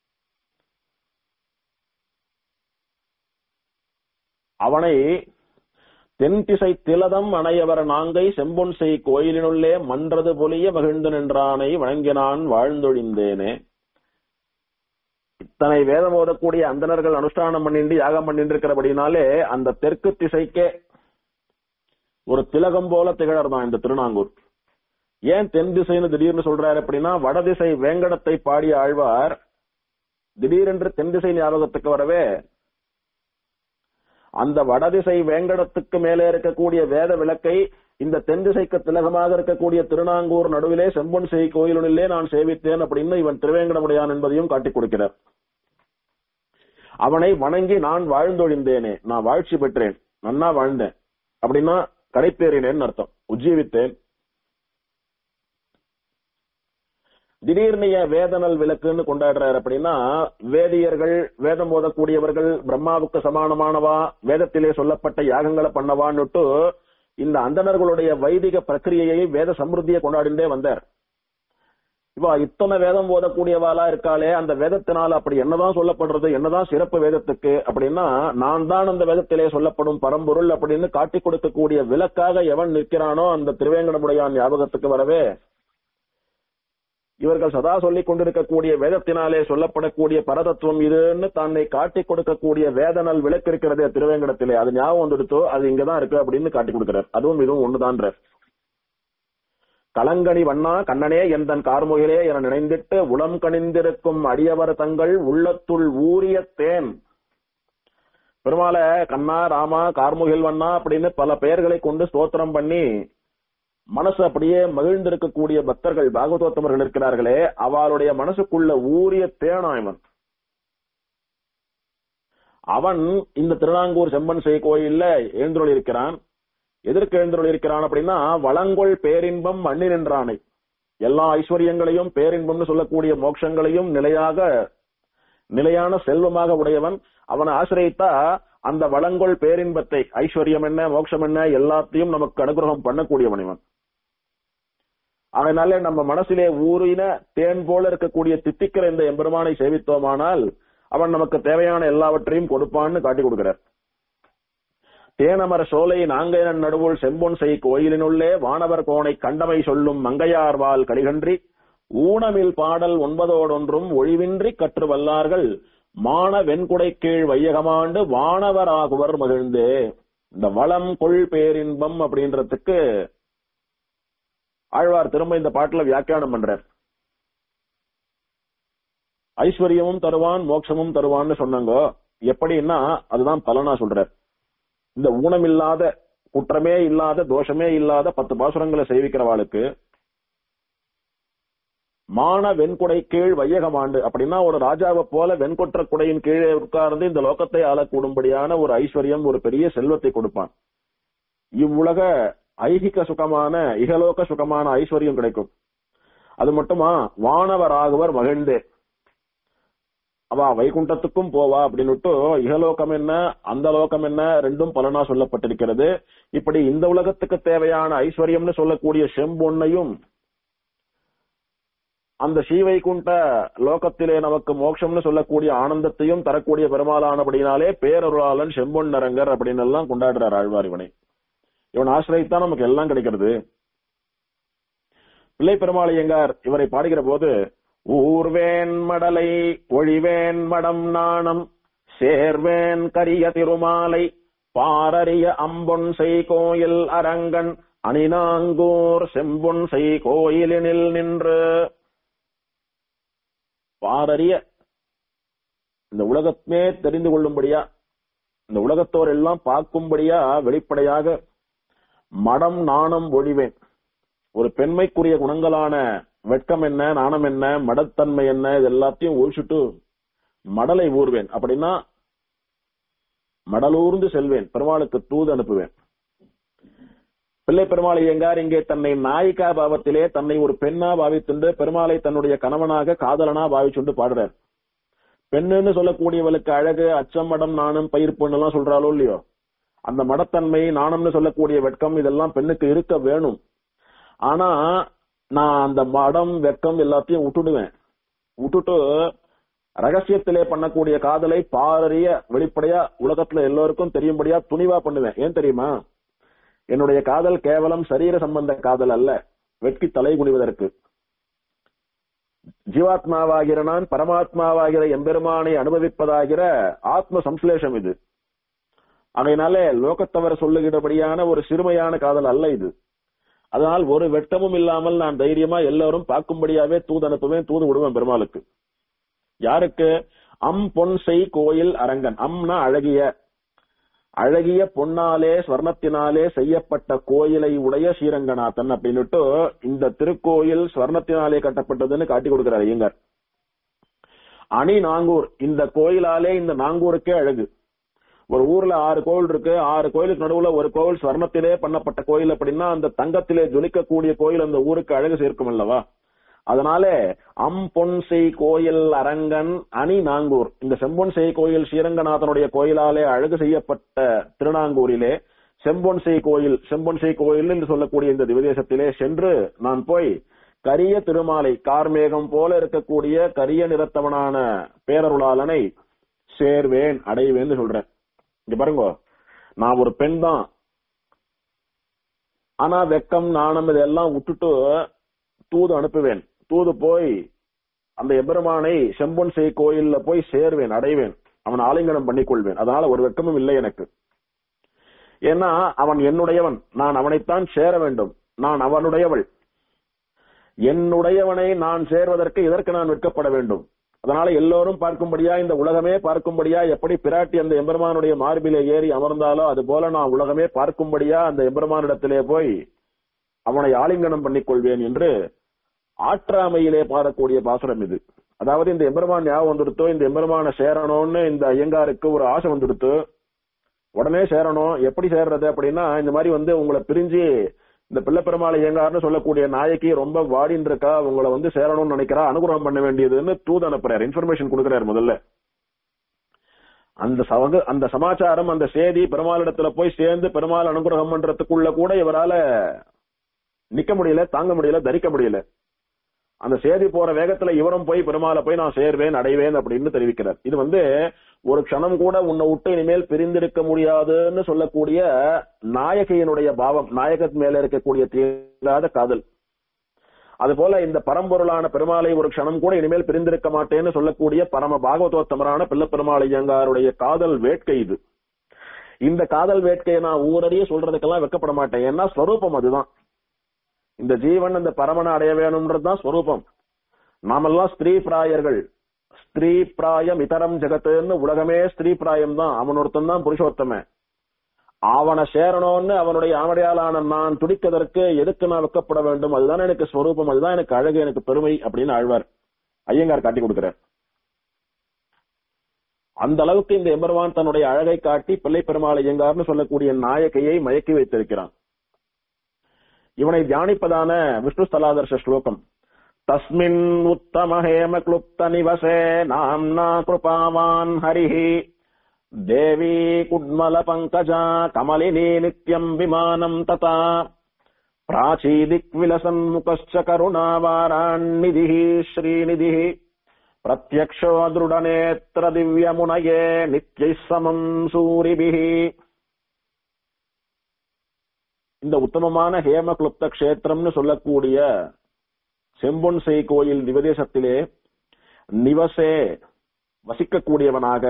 அவனை தென்திசை திலதம் அணையவர் நாங்கை செம்பொன் செய் கோயிலினுள்ளே மன்றது பொலிய மகிழ்ந்து நின்றானை வணங்கினான் வாழ்ந்தொழிந்தேனே இத்தனை வேதம் ஓதக்கூடிய அந்தணர்கள் அனுஷ்டானம் பண்ணிட்டு யாகம் பண்ணிட்டு இருக்கிறபடினாலே அந்த தெற்கு திசைக்கே ஒரு திலகம் போல திகழறதான் இந்த திருநாங்கூர் ஏன் தென் திசைன்னு திடீர்னு சொல்றாரு அப்படின்னா வடதிசை வேங்கடத்தை பாடிய ஆழ்வார் திடீரென்று தென் திசை ஞாபகத்துக்கு வரவே அந்த வடதிசை வேங்கடத்துக்கு மேலே இருக்கக்கூடிய வேத விளக்கை இந்த தென் திசைக்கு திலகமாக இருக்கக்கூடிய திருநாங்கூர் நடுவிலே செம்பொன் செய் கோயிலுனிலே நான் சேவித்தேன் அப்படின்னு இவன் திருவேங்கடமுடையான் என்பதையும் காட்டிக் கொடுக்கிறார் அவனை வணங்கி நான் வாழ்ந்தொழிந்தேனே நான் வாழ்ச்சி பெற்றேன் நன்னா வாழ்ந்தேன் அப்படின்னா கடைத்தேறினேன்னு அர்த்தம் உஜ்ஜீவித்தேன் திடீர்னு ஏன் வேதனல் விளக்குன்னு கொண்டாடுறாரு அப்படின்னா வேதியர்கள் வேதம் ஓதக்கூடியவர்கள் பிரம்மாவுக்கு சமானமானவா வேதத்திலே சொல்லப்பட்ட யாகங்களை பண்ணவான்னுட்டு இந்த அந்தணர்களுடைய வைதிக பிரக்கிரியையை வேத சமிருத்தியை கொண்டாடிண்டே வந்தார் இவா இத்தனை வேதம் ஓதக்கூடியவாளா இருக்காளே அந்த வேதத்தினால அப்படி என்னதான் சொல்லப்படுறது என்னதான் சிறப்பு வேதத்துக்கு அப்படின்னா நான் தான் அந்த வேதத்திலே சொல்லப்படும் பரம்பொருள் அப்படின்னு காட்டிக் கொடுக்கக்கூடிய விளக்காக எவன் நிற்கிறானோ அந்த திருவேங்கடமுடையான் ஞாபகத்துக்கு வரவே இவர்கள் சதா சொல்லிக் கொண்டிருக்கக்கூடிய வேதத்தினாலே சொல்லப்படக்கூடிய பரதத்துவம் இதுன்னு தன்னை காட்டிக் கொடுக்கக்கூடிய வேதனல் விளக்கு இருக்கிறதே திருவேங்கடத்திலே அது ஞாபகம் வந்துடுத்தோ அது இங்கதான் இருக்கு அப்படின்னு காட்டிக் கொடுக்கிறார் அதுவும் இதுவும் ஒண்ணுதான்ற கலங்கனி வண்ணா கண்ணனே எந்தன் கார்முகிலே என நினைந்திட்டு உளம் கணிந்திருக்கும் அடியவர் தங்கள் உள்ளத்துள் ஊறிய தேன் பெருமாள கண்ணா ராமா கார்முகில் வண்ணா அப்படின்னு பல பெயர்களை கொண்டு ஸ்தோத்திரம் பண்ணி மனசு அப்படியே மகிழ்ந்திருக்கக்கூடிய பக்தர்கள் பாகவதோத்தமர்கள் இருக்கிறார்களே அவளுடைய மனசுக்குள்ள ஊறிய தேனா இவன் அவன் இந்த திருநாங்கூர் செம்பன் செய் கோயில்ல எழுந்தருள் இருக்கிறான் எதற்கு எழுந்தருள் இருக்கிறான் அப்படின்னா வளங்கொள் பேரின்பம் மண்ணி நின்றானை எல்லா ஐஸ்வர்யங்களையும் பேரின்பம்னு சொல்லக்கூடிய மோட்சங்களையும் நிலையாக நிலையான செல்வமாக உடையவன் அவனை ஆசிரியத்தா அந்த வளங்கொள் பேரின்பத்தை ஐஸ்வர்யம் என்ன மோட்சம் என்ன எல்லாத்தையும் நமக்கு அனுகிரகம் பண்ணக்கூடியவன் இவன் அதனால நம்ம மனசிலே ஊறின தேன் போல இருக்கக்கூடிய தித்திக்கிற இந்த எம்பெருமானை சேவித்தோமானால் அவன் நமக்கு தேவையான எல்லாவற்றையும் கொடுப்பான்னு காட்டி கொடுக்கிறார் தேனமர சோலை நாங்கையன் நடுவுள் செம்பொன் செய் கோயிலினுள்ளே வானவர் கோணை கண்டமை சொல்லும் மங்கையார்வால் கலிகன்றி ஊனமில் பாடல் ஒன்பதோடொன்றும் ஒழிவின்றி கற்று வல்லார்கள் மான வெண்குடை கீழ் வையகமாண்டு வானவராகுவர் மகிழ்ந்தே இந்த வளம் கொள் பேரின்பம் அப்படின்றதுக்கு ஆழ்வார் திரும்ப இந்த பாட்டுல வியாக்கியானம் பண்றார் ஐஸ்வர்யமும் தருவான் மோட்சமும் தருவான்னு சொன்னாங்க எப்படின்னா அதுதான் பலனா சொல்றார் இந்த ஊனமில்லாத குற்றமே இல்லாத தோஷமே இல்லாத பத்து பாசுரங்களை சேவிக்கிறவாளுக்கு மான வெண்குடை கீழ் வையகமாண்டு அப்படின்னா ஒரு ராஜாவை போல வெண்கொற்ற குடையின் கீழே உட்கார்ந்து இந்த லோகத்தை ஆளக்கூடும்படியான ஒரு ஐஸ்வர்யம் ஒரு பெரிய செல்வத்தை கொடுப்பான் இவ்வுலக ஐகிக சுகமான இகலோக சுகமான ஐஸ்வர்யம் கிடைக்கும் அது மட்டுமா வானவராகவர் மகிழ்ந்தே அவ வைகுண்டத்துக்கும் போவா அப்படின்னுட்டு இகலோகம் என்ன அந்த லோகம் என்ன ரெண்டும் பலனா சொல்லப்பட்டிருக்கிறது இப்படி இந்த உலகத்துக்கு தேவையான ஐஸ்வர்யம்னு சொல்லக்கூடிய செம்பொன்னையும் அந்த ஸ்ரீவைகுண்ட லோகத்திலே நமக்கு மோட்சம்னு சொல்லக்கூடிய ஆனந்தத்தையும் தரக்கூடிய பெருமாளானபடினாலே பேரருளாளன் செம்பொன் நரங்கர் அப்படின்னு எல்லாம் கொண்டாடுறார் ஆழ்வார் இவனை இவன் ஆசிரியத்தான் நமக்கு எல்லாம் கிடைக்கிறது பிள்ளை பெருமாள் எங்கார் இவரை பாடுகிற போது ஊர்வேன் மடலை ஒழிவேன் மடம் நாணம் சேர்வேன் கரிய திருமாலை பாரறிய அம்பொன் செய் கோயில் அரங்கன் அணிநாங்கூர் செம்பொன் செய் கோயிலினில் நின்று பாரறிய இந்த உலகமே தெரிந்து கொள்ளும்படியா இந்த உலகத்தோர் எல்லாம் பார்க்கும்படியா வெளிப்படையாக மடம் நாணம் ஒழிவேன் ஒரு பெண்மைக்குரிய குணங்களான வெட்கம் என்ன நாணம் என்ன மடத்தன்மை என்ன இது எல்லாத்தையும் ஒழிச்சுட்டு மடலை ஊர்வேன் அப்படின்னா மடலூர்ந்து செல்வேன் பெருமாளுக்கு தூது அனுப்புவேன் பிள்ளை பெருமாள் எங்கார் இங்கே தன்னை நாயிகா பாவத்திலே தன்னை ஒரு பெண்ணா பாவித்துண்டு பெருமாளை தன்னுடைய கணவனாக காதலனா பாவிச்சுண்டு பாடுறார் பெண்ணுன்னு சொல்லக்கூடியவளுக்கு அழகு அச்சம் மடம் நாணம் பயிர் எல்லாம் சொல்றாளோ இல்லையோ அந்த மடத்தன்மை நாணம்னு சொல்லக்கூடிய வெட்கம் இதெல்லாம் பெண்ணுக்கு இருக்க வேணும் ஆனா நான் அந்த மடம் வெட்கம் எல்லாத்தையும் விட்டுடுவேன் விட்டுட்டு ரகசியத்திலே பண்ணக்கூடிய காதலை பாரறிய வெளிப்படையா உலகத்துல எல்லோருக்கும் தெரியும்படியா துணிவா பண்ணுவேன் ஏன் தெரியுமா என்னுடைய காதல் கேவலம் சரீர சம்பந்த காதல் அல்ல வெட்கி தலை குனிவதற்கு ஜீவாத்மாவாகிற நான் பரமாத்மாவாகிற எம்பெருமானை அனுபவிப்பதாகிற ஆத்ம சம்ஸ்லேஷம் இது அதனாலே லோகத்தவர் சொல்லுகிறபடியான ஒரு சிறுமையான காதல் அல்ல இது அதனால் ஒரு வெட்டமும் இல்லாமல் நான் தைரியமா எல்லாரும் பார்க்கும்படியாவே தூது அனுப்புவேன் தூது விடுவேன் பெருமாளுக்கு யாருக்கு அம் பொன் செய் கோயில் அரங்கன் அம்னா அழகிய அழகிய பொன்னாலே ஸ்வர்ணத்தினாலே செய்யப்பட்ட கோயிலை உடைய ஸ்ரீரங்கநாதன் அப்படின்னுட்டு இந்த திருக்கோயில் ஸ்வர்ணத்தினாலே கட்டப்பட்டதுன்னு காட்டி கொடுக்கிறார் ஐயங்கார் அணி நாங்கூர் இந்த கோயிலாலே இந்த நாங்கூருக்கே அழகு ஒரு ஊர்ல ஆறு கோவில் இருக்கு ஆறு கோயிலுக்கு நடுவுல ஒரு கோவில் ஸ்வர்ணத்திலே பண்ணப்பட்ட கோயில் அப்படின்னா அந்த தங்கத்திலே ஜொலிக்கக்கூடிய கோயில் அந்த ஊருக்கு அழகு சேர்க்கும் அல்லவா அதனால அம் பொன் செய் கோயில் அரங்கன் அணி நாங்கூர் இந்த செம்பொன் செய் கோயில் ஸ்ரீரங்கநாதனுடைய கோயிலாலே அழகு செய்யப்பட்ட திருநாங்கூரிலே செம்பொன் செய் கோயில் செம்பொன் செய் கோயில் என்று சொல்லக்கூடிய இந்த திவதேசத்திலே சென்று நான் போய் கரிய திருமாலை கார்மேகம் போல இருக்கக்கூடிய கரிய நிறத்தவனான பேரருளாளனை சேர்வேன் அடைவேன்னு சொல்றேன் இங்க பாருங்க நான் ஒரு பெண் தான் ஆனா வெக்கம் நாணம் இதெல்லாம் விட்டுட்டு தூது அனுப்புவேன் தூது போய் அந்த எபெருமானை செம்பொன் செய் கோயில்ல போய் சேர்வேன் அடைவேன் அவன் ஆலிங்கனம் பண்ணிக்கொள்வேன் அதனால ஒரு வெக்கமும் இல்லை எனக்கு ஏன்னா அவன் என்னுடையவன் நான் அவனைத்தான் சேர வேண்டும் நான் அவனுடையவள் என்னுடையவனை நான் சேர்வதற்கு இதற்கு நான் வெட்கப்பட வேண்டும் அதனால எல்லோரும் பார்க்கும்படியா இந்த உலகமே பார்க்கும்படியா எப்படி பிராட்டி அந்த எம்பெருமானுடைய மார்பிலே ஏறி அமர்ந்தாலோ அது போல நான் உலகமே பார்க்கும்படியா அந்த எம்பெருமானிடத்திலே போய் அவனை ஆலிங்கனம் பண்ணிக் கொள்வேன் என்று ஆற்றாமையிலே பாடக்கூடிய பாசுரம் இது அதாவது இந்த எம்பெருமான் ஞாபகம் வந்துடுத்தோ இந்த எம்பெருமான சேரணும்னு இந்த ஐயங்காருக்கு ஒரு ஆசை வந்துடுத்து உடனே சேரணும் எப்படி சேர்றது அப்படின்னா இந்த மாதிரி வந்து உங்களை பிரிஞ்சு இந்த பிள்ளை பெருமாள் ஐயங்கார்னு சொல்லக்கூடிய நாயகி ரொம்ப வாடின்னு இருக்கா உங்களை வந்து சேரணும்னு நினைக்கிறா அனுகிரகம் பண்ண வேண்டியதுன்னு தூது அனுப்புறாரு இன்ஃபர்மேஷன் கொடுக்குறாரு முதல்ல அந்த சவகு அந்த சமாச்சாரம் அந்த செய்தி பெருமாளிடத்துல போய் சேர்ந்து பெருமாள் அனுகிரகம் பண்றதுக்குள்ள கூட இவரால நிக்க முடியல தாங்க முடியல தரிக்க முடியல அந்த செய்தி போற வேகத்துல இவரும் போய் பெருமாளை போய் நான் சேர்வேன் அடைவேன் அப்படின்னு தெரிவிக்கிறார் இது வந்து ஒரு க்ஷணம் கூட உன்னை விட்டு இனிமேல் பிரிந்திருக்க முடியாதுன்னு சொல்லக்கூடிய நாயகியினுடைய பாவம் நாயகத் மேல இருக்கக்கூடிய தீராத காதல் அது போல இந்த பரம்பொருளான பெருமாளை ஒரு க்ஷணம் கூட இனிமேல் பிரிந்திருக்க மாட்டேன்னு சொல்லக்கூடிய பரம பாகவதோத்தமரான பிள்ளை பெருமாள் ஐயங்காருடைய காதல் வேட்கை இது இந்த காதல் வேட்கையை நான் ஊரடியே சொல்றதுக்கெல்லாம் வெக்கப்பட மாட்டேன் ஏன்னா ஸ்வரூபம் அதுதான் இந்த ஜீவன் இந்த பரமனை அடைய வேணும்ன்றதுதான் ஸ்வரூபம் நாமெல்லாம் ஸ்திரீ பிராயர்கள் ஸ்திரீ பிராயம் இதரம் ஜெகத்துன்னு உலகமே ஸ்திரீ பிராயம் தான் அவன் ஒருத்தன் தான் புருஷோத்தமன் அவனை சேரணும்னு அவனுடைய ஆவடையாளான நான் துடிக்கதற்கு எதுக்கு நான் வைக்கப்பட வேண்டும் அதுதான் எனக்கு ஸ்வரூபம் அதுதான் எனக்கு அழகு எனக்கு பெருமை அப்படின்னு ஆழ்வார் ஐயங்கார் காட்டி கொடுக்கிறார் அந்த அளவுக்கு இந்த எம்பெருமான் தன்னுடைய அழகை காட்டி பிள்ளை பெருமாள் ஐயங்கார்னு சொல்லக்கூடிய நாயகையை மயக்கி வைத்திருக்கிறான் இவனை தியானிப்பதான விஷ்ணு ஸ்தலாதர்ஷ ஸ்லோகம் தஸ்மின் உத்தம ஹேம கிளுப்த நிவசே நாம்னா கிருபாவான் ஹரிஹி தேவி குட்மல பங்கஜா கமலினி நித்யம் விமானம் ததா प्राची दिक्विलसन्मुखश्च करुणावारान्निधिः श्रीनिधिः प्रत्यक्षो दृढनेत्र दिव्यमुनये नित्यैः समम् सूरिभिः இந்த உத்தமமான ஹேம கிளுப்த கஷேத்திரம்னு சொல்லக்கூடிய செம்பொன்சை கோயில் நிவதேசத்திலே நிவசே வசிக்கக்கூடியவனாக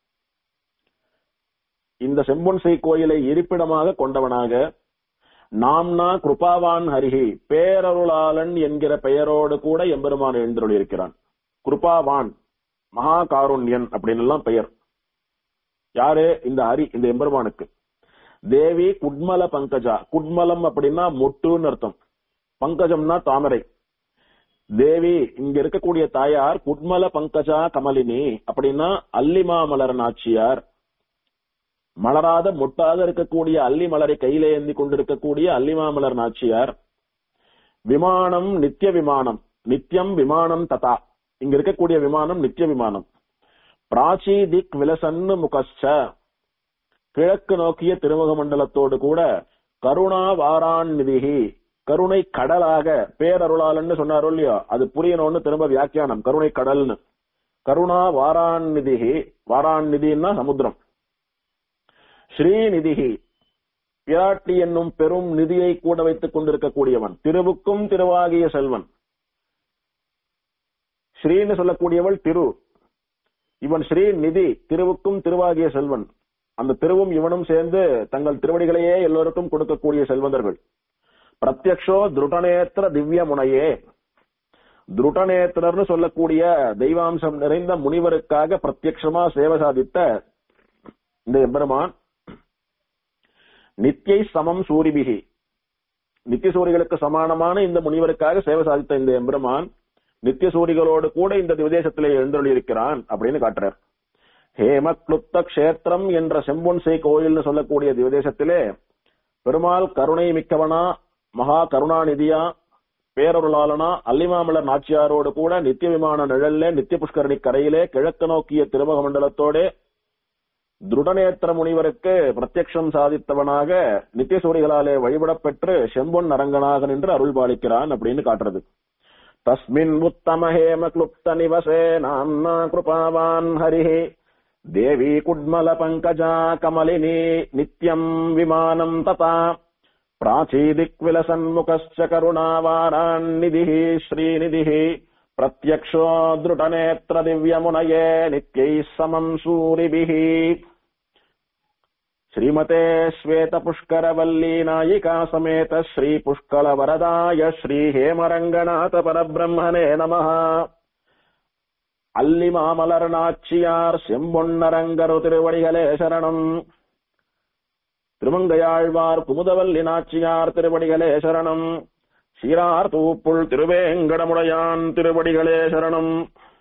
இந்த செம்பொன்சை கோயிலை இருப்பிடமாக கொண்டவனாக நாம்னா கிருபாவான் ஹரிஹி பேரருளாளன் என்கிற பெயரோடு கூட எம்பெருமான் எழுந்தருள் இருக்கிறான் கிருபாவான் மகா காருண்யன் அப்படின்னு எல்லாம் பெயர் யாரு இந்த ஹரி இந்த எம்பெருமானுக்கு தேவி குட்மல பங்கஜா குட்மலம் அப்படின்னா மொட்டுன்னு அர்த்தம் பங்கஜம்னா தாமரை தேவி இங்க இருக்கக்கூடிய தாயார் குட்மல பங்கஜா கமலினி அப்படின்னா அல்லிமா மலர் நாச்சியார் மலராத மொட்டாத இருக்கக்கூடிய அல்லி மலரை கையில ஏந்தி கொண்டிருக்கக்கூடிய அல்லிமாமலர் நாச்சியார் விமானம் நித்திய விமானம் நித்தியம் விமானம் ததா இங்க இருக்கக்கூடிய விமானம் நித்திய விமானம் பிராச்சி திக் விலசன்னு முகஸ்ச கிழக்கு நோக்கிய திருமுக மண்டலத்தோடு கூட கருணா வாரான் நிதிகி கருணை கடலாக பேரருளாளன்னு சொன்னாரோ இல்லையோ அது புரியணும்னு திரும்ப வியாக்கியானம் கருணை கடல்னு கருணா வாரான் நிதிகி வாரான் நிதினா சமுத்திரம் ஸ்ரீநிதிகி பிராட்டி என்னும் பெரும் நிதியை கூட வைத்துக் கொண்டிருக்கக்கூடியவன் திருவுக்கும் திருவாகிய செல்வன் ஸ்ரீன்னு சொல்லக்கூடியவள் திரு இவன் ஸ்ரீ நிதி திருவுக்கும் திருவாகிய செல்வன் அந்த திருவும் இவனும் சேர்ந்து தங்கள் திருவடிகளையே எல்லோருக்கும் கொடுக்கக்கூடிய செல்வந்தர்கள் பிரத்யக்ஷோ திருடநேத்திர திவ்ய முனையே திருடநேத்திரர்னு சொல்லக்கூடிய தெய்வாம்சம் நிறைந்த முனிவருக்காக பிரத்யக்ஷமா சேவை சாதித்த இந்த எம்பெருமான் நித்தியை சமம் சூரிபிகி நித்திய சூரிகளுக்கு சமானமான இந்த முனிவருக்காக சேவை சாதித்த இந்த எம்பெருமான் நித்திய சூரிகளோடு கூட இந்த விதேசத்திலே எழுந்தருளியிருக்கிறான் அப்படின்னு காட்டுறார் ஹேமக்ளுப்த கஷேத்திரம் என்ற செம்பொன்சை கோயில்னு சொல்லக்கூடிய திவதேசத்திலே பெருமாள் கருணை மிக்கவனா மகா கருணாநிதியா பேரருளாளனா அல்லிமாமலர் நாச்சியாரோடு கூட நித்திய விமான நிழல்ல நித்திய புஷ்கரணி கரையிலே கிழக்கு நோக்கிய திருமக மண்டலத்தோட திருடநேத்திர முனிவருக்கு பிரத்யக்ஷம் சாதித்தவனாக நித்திய சூரிகளாலே வழிபடப் பெற்று செம்பொன் அரங்கனாக நின்று அருள் பாலிக்கிறான் அப்படின்னு காட்டுறது தஸ்மின் உத்தம ஹேம கிளுப்த நிவசே நாம்னா கிருபாவான் ஹரிஹி தேவி குட்மல பங்கஜா கமலினி நித்யம் விமானம் ததா प्राचीदिक्विलसन्मुखश्च करुणावारान्निधिः श्रीनिधिः प्रत्यक्षो दृढनेत्र दिव्यमुनये नित्यैः समम् सूरिभिः श्रीमते श्वेतपुष्करवल्ली नायिका समेत श्रीपुष्कलवरदाय श्रीहेमरङ्गनाथ परब्रह्मणे नमः அல்லிமாமலர் நாச்சியார் செம்பொன்னரங்கரு திருவடிகளே சரணம் திருமங்கையாழ்வார் குமுதவல்லி நாச்சியார் திருவடிகளே சரணம் சீரார் தூப்புள் திருவேங்கடமுடையான் திருவடிகளே சரணம்